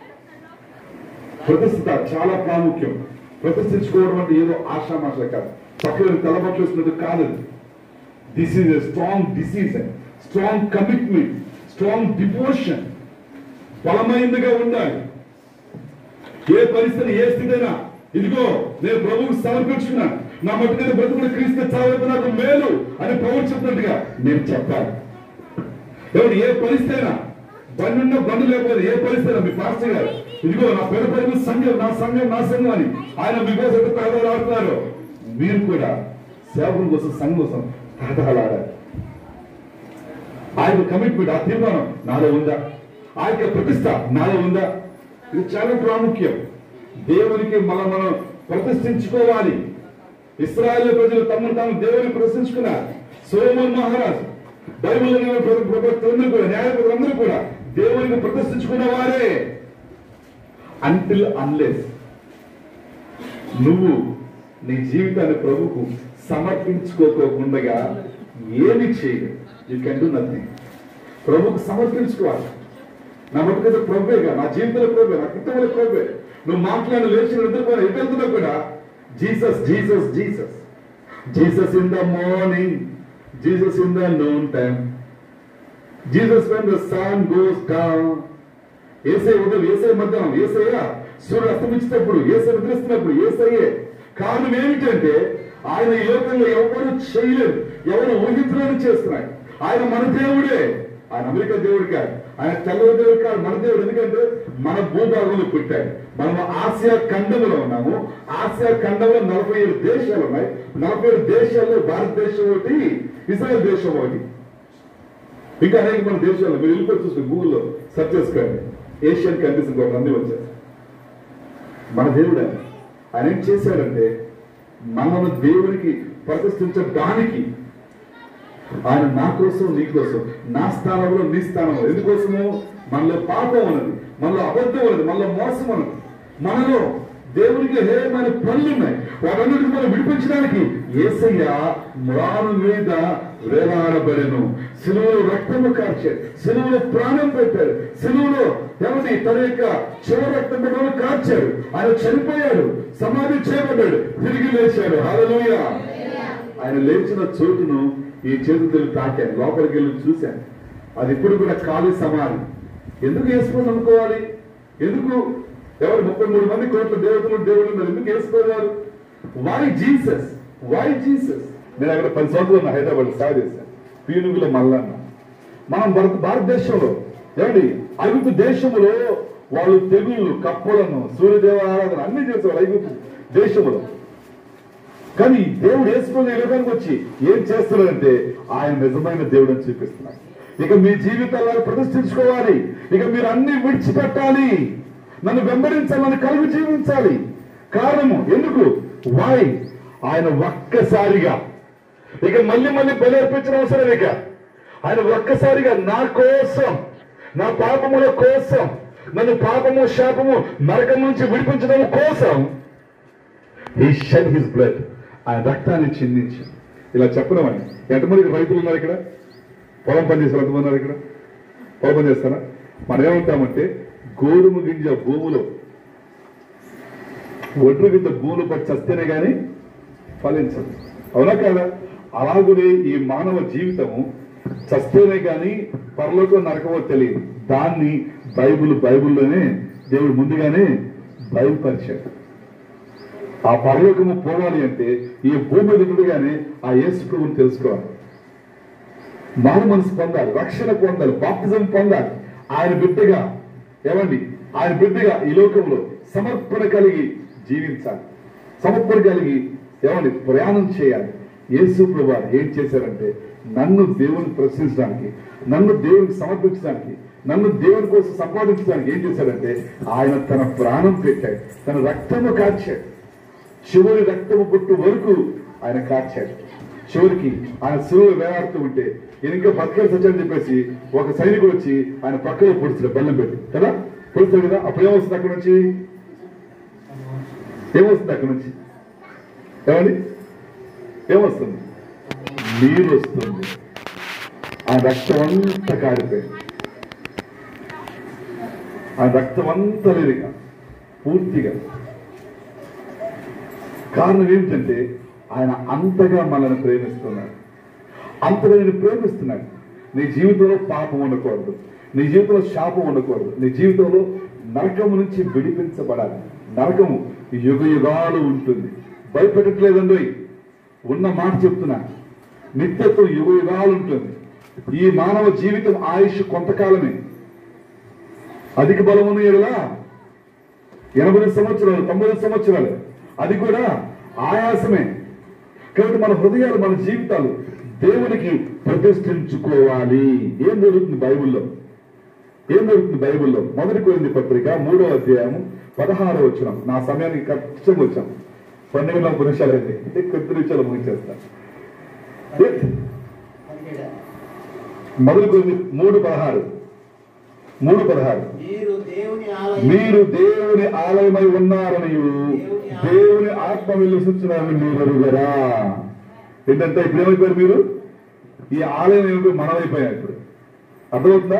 C: ప్రతిష్ఠిత చాలా ప్రాముఖ్యం ప్రతిష్ఠించుకోవడం అంటే ఏదో ఆశామాష కాదు పక్కన తలబట్లు వేసినట్టు కాదు this is a strong decision strong commitment strong devotion బలమైనదిగా ఉండాలి ఏ పరిస్థితి ఏ స్థితినా ఇదిగో నేను ప్రభువుకు సమర్పించుకున్నాను నా మట్టి మీద బ్రతుకుని క్రీస్తు చావైతే నాకు మేలు అని ప్రభువు చెప్పినట్టుగా నేను చెప్పాలి ఎవరు ఏ పరిస్థితి అయినా బండి ఉన్న బండి లేకపోతే ఏ పరిస్థితి అయినా మీ పాస్టర్ గారు ఇదిగో నా పేరు పడిన సంఘం నా సంఘం నా సంఘం అని ఆయన మీకోసం ఎంత తాతలాడుతున్నారు మీరు కూడా సేవకుల కోసం సంఘం కోసం తాతలాడాలి ఆయన కమిట్మెంట్ ఆ తీర్మానం నాలో ఉందా ఆ యొక్క ప్రతిష్ట నాలో ఉందా ఇది చాలా ప్రాముఖ్యం దేవునికి మనం మనం ప్రతిష్ఠించుకోవాలి ఇస్రాయేల్ ప్రజలు తమను తాము దేవుని ప్రశ్నించుకున్నారు సోమన్ మహారాజ్ బైబిల్ ప్రభుత్వం కూడా న్యాయపతులందరూ కూడా దేవునికి ప్రతిష్ఠించుకున్న వారే అంటిల్ అన్లెస్ నువ్వు నీ జీవితాన్ని ప్రభుకు సమర్పించుకోకుండా ఏమి చేయదు యూ కెన్ డూ నథింగ్ ప్రభుకు సమర్పించుకోవాలి నా మటుకైతే ప్రభువేగా నా జీవితంలో ప్రభే నా కుటుంబంలో ప్రభే నువ్వు మాట్లాడిన లేచిన నిద్రపోయిన ఎటు వెళ్తున్నా కూడా Jesus Jesus Jesus Jesus in the morning Jesus in the noon time Jesus when the sun goes down ఏసై ఉదయం ఏసై మధ్యాహ్నం ఏసయ్య సూర్యుడు అస్తమించినప్పుడు ఏసై నిద్రిస్తున్నప్పుడు ఏసయ్యే కారణం ఏమిటంటే ఆయన ఈ లోకంలో ఎవరు చేయలేరు ఎవరు ఊహించలేని చేస్తున్నాడు ఆయన మన దేవుడే ఆయన అమెరికా దేవుడు కాదు ఆయన తెల్లవ దేవుడు కాదు మన దేవుడు ఎందుకంటే మన భూభాగంలో పుట్టాడు మనం ఆసియా ఖండంలో ఉన్నాము ఆసియా ఖండంలో నలభై ఏడు దేశాలు ఉన్నాయి నలభై ఏడు దేశాల్లో భారతదేశం ఒకటి ఇజ్రాయెల్ దేశం ఒకటి ఇంకా అనేక మన దేశాలు మీరు వెళ్ళిపోయి చూస్తే గూగుల్లో సెర్చ్ చేసుకోండి ఏషియన్ కంట్రీస్ ఇంకొక అన్ని వచ్చారు మన దేవుడు ఆయన. ఆయన ఏం చేశాడంటే మనల్ని దేవునికి ప్రతిష్ఠించడానికి ఆయన నా కోసం నీ కోసం నా స్థానంలో నీ స్థానంలో ఎందుకోసము మనలో పాపం ఉన్నది మనలో అబద్ధం ఉన్నది మనలో మోసం ఉన్నది మనలో దేవునికి హేయమైన పనులు ఉన్నాయి వాటన్నిటిని మనం విడిపించడానికి ఏసయ్య మ్రాను మీద వేలాడబడెను సిలువలో రక్తము కార్చాడు సిలువలో ప్రాణం పెట్టాడు సిలువలో ఎవరి తన యొక్క చివరి రక్తం పెట్టడం కార్చాడు ఆయన చనిపోయాడు సమాధి చేయబడ్డాడు తిరిగి లేచాడు హల్లెలూయా ఆయన లేచిన చోటును ఈ చేతులు తాకాను లోపలికి వెళ్ళి చూశాను అది ఇప్పుడు కూడా ఖాళీ సమాధి ఎందుకు వేసుకొని అనుకోవాలి ఎందుకు ఎవరు ముప్పై మూడు మంది కోట్ల దేవతలు దేవుడు ఉన్నారు ఎందుకు వేసుకోవాలి వై జీసస్ వై జీసస్ నేను అక్కడ పది సంవత్సరాలు నా హైదరాబాద్ సేవ చేశాను పీనుగుల మల్లన్న మనం భారత భారతదేశంలో ఏమండి ఐగుప్తు దేశంలో వాళ్ళు తెగుళ్ళు కప్పలను సూర్యదేవ ఆరాధన అన్ని చేసేవాళ్ళు ఐగుప్తు దేశంలో కానీ దేవుడు వేసుకుని ఈ లోకానికి వచ్చి ఏం చేస్తున్నాడంటే ఆయన నిజమైన దేవుడు అని చూపిస్తున్నాడు ఇక మీ జీవితాలను ప్రతిష్ఠించుకోవాలి ఇక మీరు అన్ని విడిచిపెట్టాలి నన్ను వెంబడించాలి నన్ను కలిగి జీవించాలి కారణము ఎందుకు వై ఆయన ఒక్కసారిగా ఇక మళ్ళీ మళ్ళీ బలి అర్పించిన అవసరం ఇక ఆయన ఒక్కసారిగా నా కోసం నా పాపముల కోసం నన్ను పాపము శాపము నరకం నుంచి విడిపించడం కోసం ఈ షెడ్ హిస్ బ్లడ్ ఆయన రక్తాన్ని చిందించి ఇలా చెప్పడం అని ఎంతమంది రైతులు ఉన్నారు ఇక్కడ పొలం పని చేస్తారు ఎంతమంది ఉన్నారు ఇక్కడ పొలం పని చేస్తారా మనం ఏమంటామంటే గోధుమ గింజ భూమిలో ఒడ్రు గింజ భూములు పట్టి చస్తేనే కానీ ఫలించదు అవునా కాదా అలాగనే ఈ మానవ జీవితము చస్తేనే కానీ పరలోకం నరకమో తెలియదు దాన్ని బైబిల్ బైబిల్లోనే దేవుడు ముందుగానే బయలుపరిచాడు ఆ పరలోకము పోవాలి అంటే ఈ భూమి మీద ఉండగానే ఆ యేసు ప్రభుని తెలుసుకోవాలి మారు మనసు పొందాలి రక్షణ పొందాలి బాప్తిజం పొందాలి ఆయన బిడ్డగా ఏమండి ఆయన బిడ్డగా ఈ లోకంలో సమర్పణ కలిగి జీవించాలి సమర్పణ కలిగి ఏమండి ప్రయాణం చేయాలి యేసు ప్రభు ఏం చేశారంటే నన్ను దేవుని ప్రశ్నించడానికి నన్ను దేవునికి సమర్పించడానికి నన్ను దేవుని కోసం సంపాదించడానికి ఏం చేశాడంటే ఆయన తన ప్రాణం పెట్టాడు తన రక్తము కార్చాడు చివరి రక్తము పుట్టు వరకు ఆయన కార్చాడు చివరికి ఆయన సులువు వేలాడుతూ ఉంటే ఈయన ఇంకా బతకాలి సచ్చని చెప్పేసి ఒక సైనికుడు వచ్చి ఆయన పక్కలో పొడిచాడు బెల్లం పెట్టి కదా పొడుస్తాడు కదా అప్పుడు ఏమొస్తుంది అక్కడ నుంచి ఏమొస్తుంది అక్కడ నుంచి ఏమండి ఏమొస్తుంది నీరు వస్తుంది ఆ రక్తం అంతా కారిపోయింది ఆ రక్తం అంతా లేదు ఇక. పూర్తిగా కారణం ఏమిటంటే ఆయన అంతగా మనల్ని ప్రేమిస్తున్నాడు అంతగా నేను ప్రేమిస్తున్నాడు నీ జీవితంలో పాపం ఉండకూడదు నీ జీవితంలో శాపం ఉండకూడదు నీ జీవితంలో నరకము నుంచి విడిపించబడాలి నరకము యుగ యుగాలు ఉంటుంది భయపెట్టట్లేదండి ఉన్న మాట చెప్తున్నా నిత్యత్వం యుగ యుగాలు ఉంటుంది ఈ మానవ జీవితం ఆయుష్ కొంతకాలమే అధిక బలం ఉన్న ఎడలా ఎనభై సంవత్సరాలు తొంభై సంవత్సరాలు అది కూడా ఆయాసమే కాబట్టి మన హృదయాలు మన జీవితాలు దేవునికి ప్రతిష్ఠించుకోవాలి ఏం జరుగుతుంది బైబిల్లో ఏం జరుగుతుంది బైబిల్లో మొదటి కొరింది పత్రిక మూడో అధ్యాయము పదహారో వచ్చిన నా సమయానికి ఖచ్చితంగా వచ్చాం పన్నెండు నలభై నిమిషాలు అయింది కొద్ది నిమిషాలు ముగించేస్తాను
E: పదిహేడా?
C: మొదటి కొరింది మూడు పదహారు మూడు పదహారు
E: మీరు దేవుని ఆలయం
C: మీరు దేవుని ఆలయమై ఉన్నారని దేవుని ఆత్మ వెలుసుచున్నారని మీరు ఎరుగరా ఏంటంటే ఇప్పుడు ఏమైపోయారు మీరు ఈ ఆలయం ఏమిటో మనమైపోయాం ఇప్పుడు అర్థమవుతుందా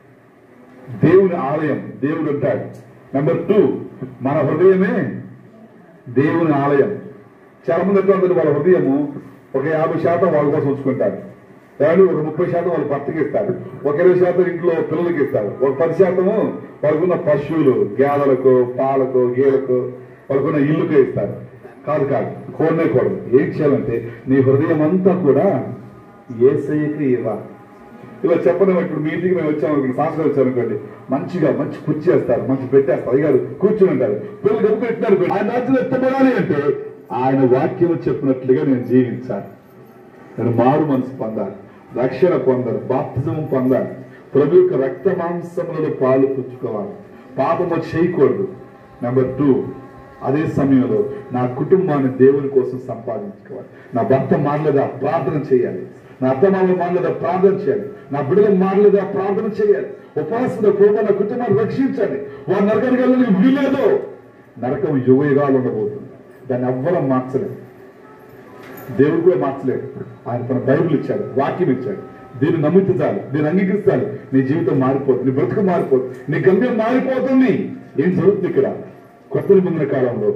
C: దేవుని ఆలయం దేవుడు అంటాడు నెంబర్ టూ మన హృదయమే దేవుని ఆలయం చాలా మంది ఎట్లా ఉంటుంది వాళ్ళ హృదయము ఒక యాభై శాతం వాళ్ళ కోసం ఉంచుకుంటారు ఏమండి ఒక ముప్పై శాతం వాళ్ళు భర్తకి ఇస్తారు ఒక ఇరవై శాతం ఇంట్లో పిల్లలకి ఇస్తారు ఒక పది శాతము వాళ్ళకున్న పశువులు గేదలకు పాలకు గేదెలకు వాళ్ళకున్న ఇల్లుకే ఇస్తారు కాదు కాదు కోడనే కూడదు ఏం చేయాలంటే నీ హృదయం అంతా కూడా ఏసైకి ఇవ్వాలి ఇలా చెప్పడం ఇప్పుడు మీ ఇంటికి మేము వచ్చాము ఇక్కడ సంవత్సరం వచ్చారు అనుకోండి మంచిగా మంచి కుర్చీ వేస్తారు మంచి పెట్టేస్తారు అయ్యారు కూర్చుని ఉంటారు పిల్లలు గప్పు పెట్టినారు ఆయన రాజ్యం ఎత్తబడాలి అంటే ఆయన వాక్యం చెప్పినట్లుగా నేను జీవించాలి నేను మారు మనసు పొందాలి రక్షణ పొందాలి బాప్తిజం పొందాలి ప్రభు యొక్క రక్త మాంసములలో పాలు పుచ్చుకోవాలి పాపము చేయకూడదు నెంబర్ టూ అదే సమయంలో నా కుటుంబాన్ని దేవుని కోసం సంపాదించుకోవాలి నా భర్త మారలేదా ప్రార్థన చేయాలి నా అత్తమామ మారలేదా ప్రార్థన చేయాలి నా బిడ్డలు మారలేదా ప్రార్థన చేయాలి ఉపాసన కృప నా కుటుంబాన్ని రక్షించాలి వారు నరకానికి వెళ్ళడానికి వీలేదు నరకం యుగ యుగాలు ఉండబోతుంది దాన్ని ఎవ్వరం మార్చలేదు దేవుడు కూడా మార్చలేడు ఆయన తన బైబిల్ ఇచ్చాడు వాక్యం ఇచ్చాడు దీన్ని నమ్మితే చాలు దీన్ని అంగీకరిస్తాను నీ జీవితం మారిపోతుంది నీ బ్రతుకు మారిపోతుంది నీ గమ్యం మారిపోతుంది ఏం జరుగుతుంది ఇక్కడ కొత్త నిబంధన కాలంలో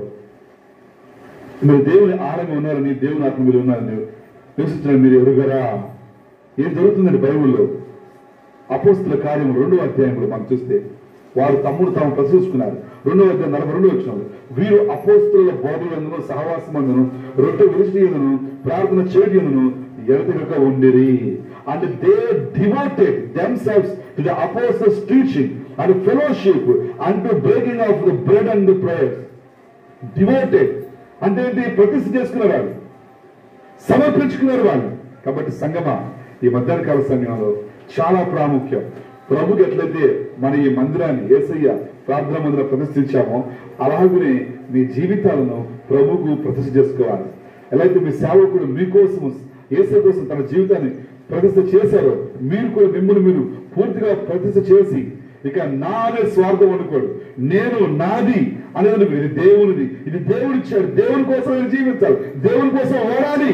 C: మీరు దేవుని ఆలయం ఉన్నారని దేవుని ఆత్మ మీరు ఉన్నారని నివసించిన మీరు ఎరుగరా ఏం జరుగుతుందండి బైబిల్లో అపోస్తుల కార్యం రెండో అధ్యాయంలో మనం చూస్తే వారు తమ్ముడు తాము ప్రసూసుకున్నారు రెండో అధ్యాయం నలభై రెండు వచ్చినారు వీరు అపోస్తుల బోధలందును సహవాసమందును రొట్టె విరిచియందును ప్రార్థన చేయటందును ఎడతెగక ఉండిరి and they devoted themselves to the apostles teaching and fellowship and to breaking of the bread and the prayers devoted అంటే ఏంటి ప్రతిష్ఠ చేసుకునేవారు సమర్పించుకున్నారు వాళ్ళు కాబట్టి సంగమా ఈ మధ్యాహ్న కాల సమయంలో చాలా ప్రాముఖ్యం ప్రభుకి ఎట్లయితే మన ఈ మందిరాన్ని ఏసయ్య ప్రార్థన మందిరం ప్రతిష్ఠించామో అలాగనే మీ జీవితాలను ప్రభుకు ప్రతిష్ఠ చేసుకోవాలి ఎలా అయితే మీ సేవకుడు మీకోసం ఏసై కోసం తన జీవితాన్ని ప్రతిష్ట చేశారో మీరు కూడా మిమ్మల్ని మీరు పూర్తిగా ప్రతిష్ట చేసి ఇక నా అనే స్వార్థం అనుకోడు నేను నాది అనేది అనుకో. ఇది దేవునిది ఇది దేవుడు ఇచ్చాడు దేవుని కోసం నేను జీవించాలి దేవుని కోసం ఓడాలి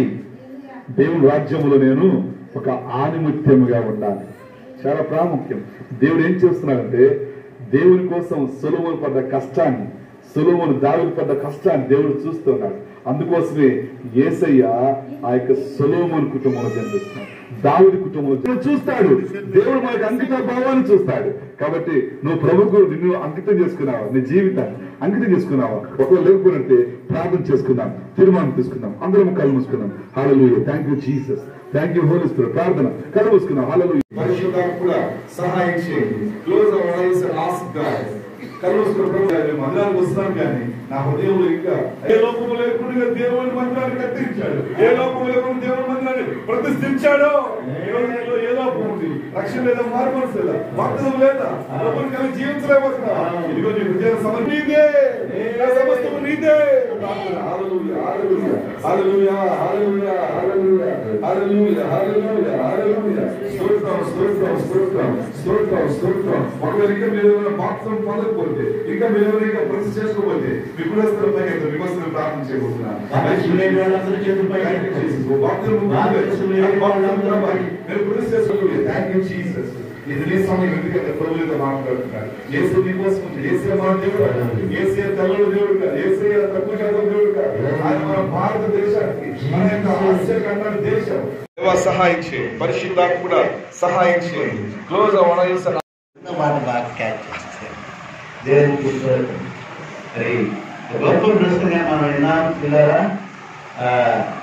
C: దేవుని రాజ్యంలో నేను ఒక ఆనిముత్యముగా ఉండాలి చాలా ప్రాముఖ్యం దేవుడు ఏం చేస్తున్నాడంటే దేవుని కోసం సులువును పడ్డ కష్టాన్ని సులువును దావిని పడ్డ కష్టాన్ని దేవుడు చూస్తున్నాడు అందుకోసమే ఏసయ్య ఆ యొక్క సులోమన్ కుటుంబంలో జన్మిస్తున్నాడు దావుడి కుటుంబంలో జన్మ- చూస్తాడు దేవుడు మనకు అంకిత భావాన్ని చూస్తాడు కాబట్టి నువ్వు ప్రభుకు నిన్ను అంకితం చేసుకున్నావా నీ జీవితాన్ని అంకితం చేసుకున్నావా ఒకవేళ లేకపోయినట్టే ప్రార్థన చేసుకుందాం తీర్మానం తీసుకుందాం అందరం కళ్ళు మూసుకుందాం హాలూయ thank you Jesus thank you హోల్ ప్రార్థన కళ్ళు మూసుకుందాం హాలూయ
A: పరిశుద్ధాత్మ కూడా సహాయం చేయండి close our eyes and ask God కలుసుకున్న మందిరానికి వస్తున్నాను కానీ నా హృదయంలో ఇంకా ఏ లోపము లేకుండా దేవుని మందిరాన్ని కత్తిరించాడు ఏ లోపము లేకుండా దేవుని మందిరాన్ని ప్రతిష్ఠించాడు ఈ రోజు నీలో ఏ లోపం ఉంది రక్షణ లేదా మార్మల్స్ లేదా భక్తులు లేదా లోపల కలిసి జీవించలేకపోతున్నా ఇదిగో నీ హృదయ సమర్ నీదే నా సమస్తము నీదే హల్లెలూయా హల్లెలూయా హల్లెలూయా హల్లెలూయా హల్లెలూయా హల్లెలూయా హల్లెలూయా స్తోత్రం స్తోత్రం స్తోత్రం స్తోత్రం స్తోత్రం ఒకవేళ ఇంకా మీరు ఏమైనా బాప్సం పొందకపోతే ఇంకా మీరు ఏమైనా ఇంకా ప్రతిష్ఠ చేసుకోకపోతే మీ కులస్తుల పైన విమర్శలు ప్రార్థన చేయబోతున్నాను
E: బాప్తిసం లేని వాళ్ళందరూ చేతులు పైకి
A: Thank you, Jesus. బాప్తిసం ముందు
E: బాప్తిసం లేని వాళ్ళందరూ పైకి.
A: నేను ప్రతిష్ఠ చేసుకోలేదు థ్యాంక్ యూ జీసస్ ఇది నీ సమయం ఎందుకంటే ప్రభువులతో మాట్లాడుతున్నారు యేసు నీ కోసం ఉంది. యేసే మన దేవుడు ఏసే తెల్లడు దేవుడు కాదు ఏసే తక్కువ శాతం దేవుడు కాదు ఆయన మన భారతదేశానికి మన యొక్క ఆసియా ఖండ దేశం సహాయం చేయండి పరిశుద్ధాత్మ కూడా సహాయం చేయండి క్లోజ్ అవనైస్
E: మాట బాగా క్యాచ్ చేస్తారు దేవునికి స్తోత్రం. మరి గొప్ప ప్రశ్నగా మనం విన్నాం పిల్లరా ఆ,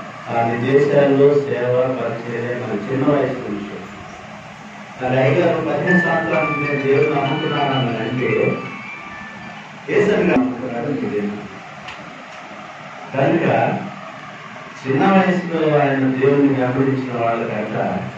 E: ఆ దేశాల్లో సేవ పరిచర్య మన చిన్న వయసు నుంచి మరి అయ్యారు పదిహేను సంవత్సరాల నుంచి నేను దేవుని నమ్ముతున్నాను అంటే ఏసరిగా నమ్ముతున్నాడు తెలియదు కనుక చిన్న వయసులో ఆయన దేవుని వెంబడించిన వాళ్ళకంట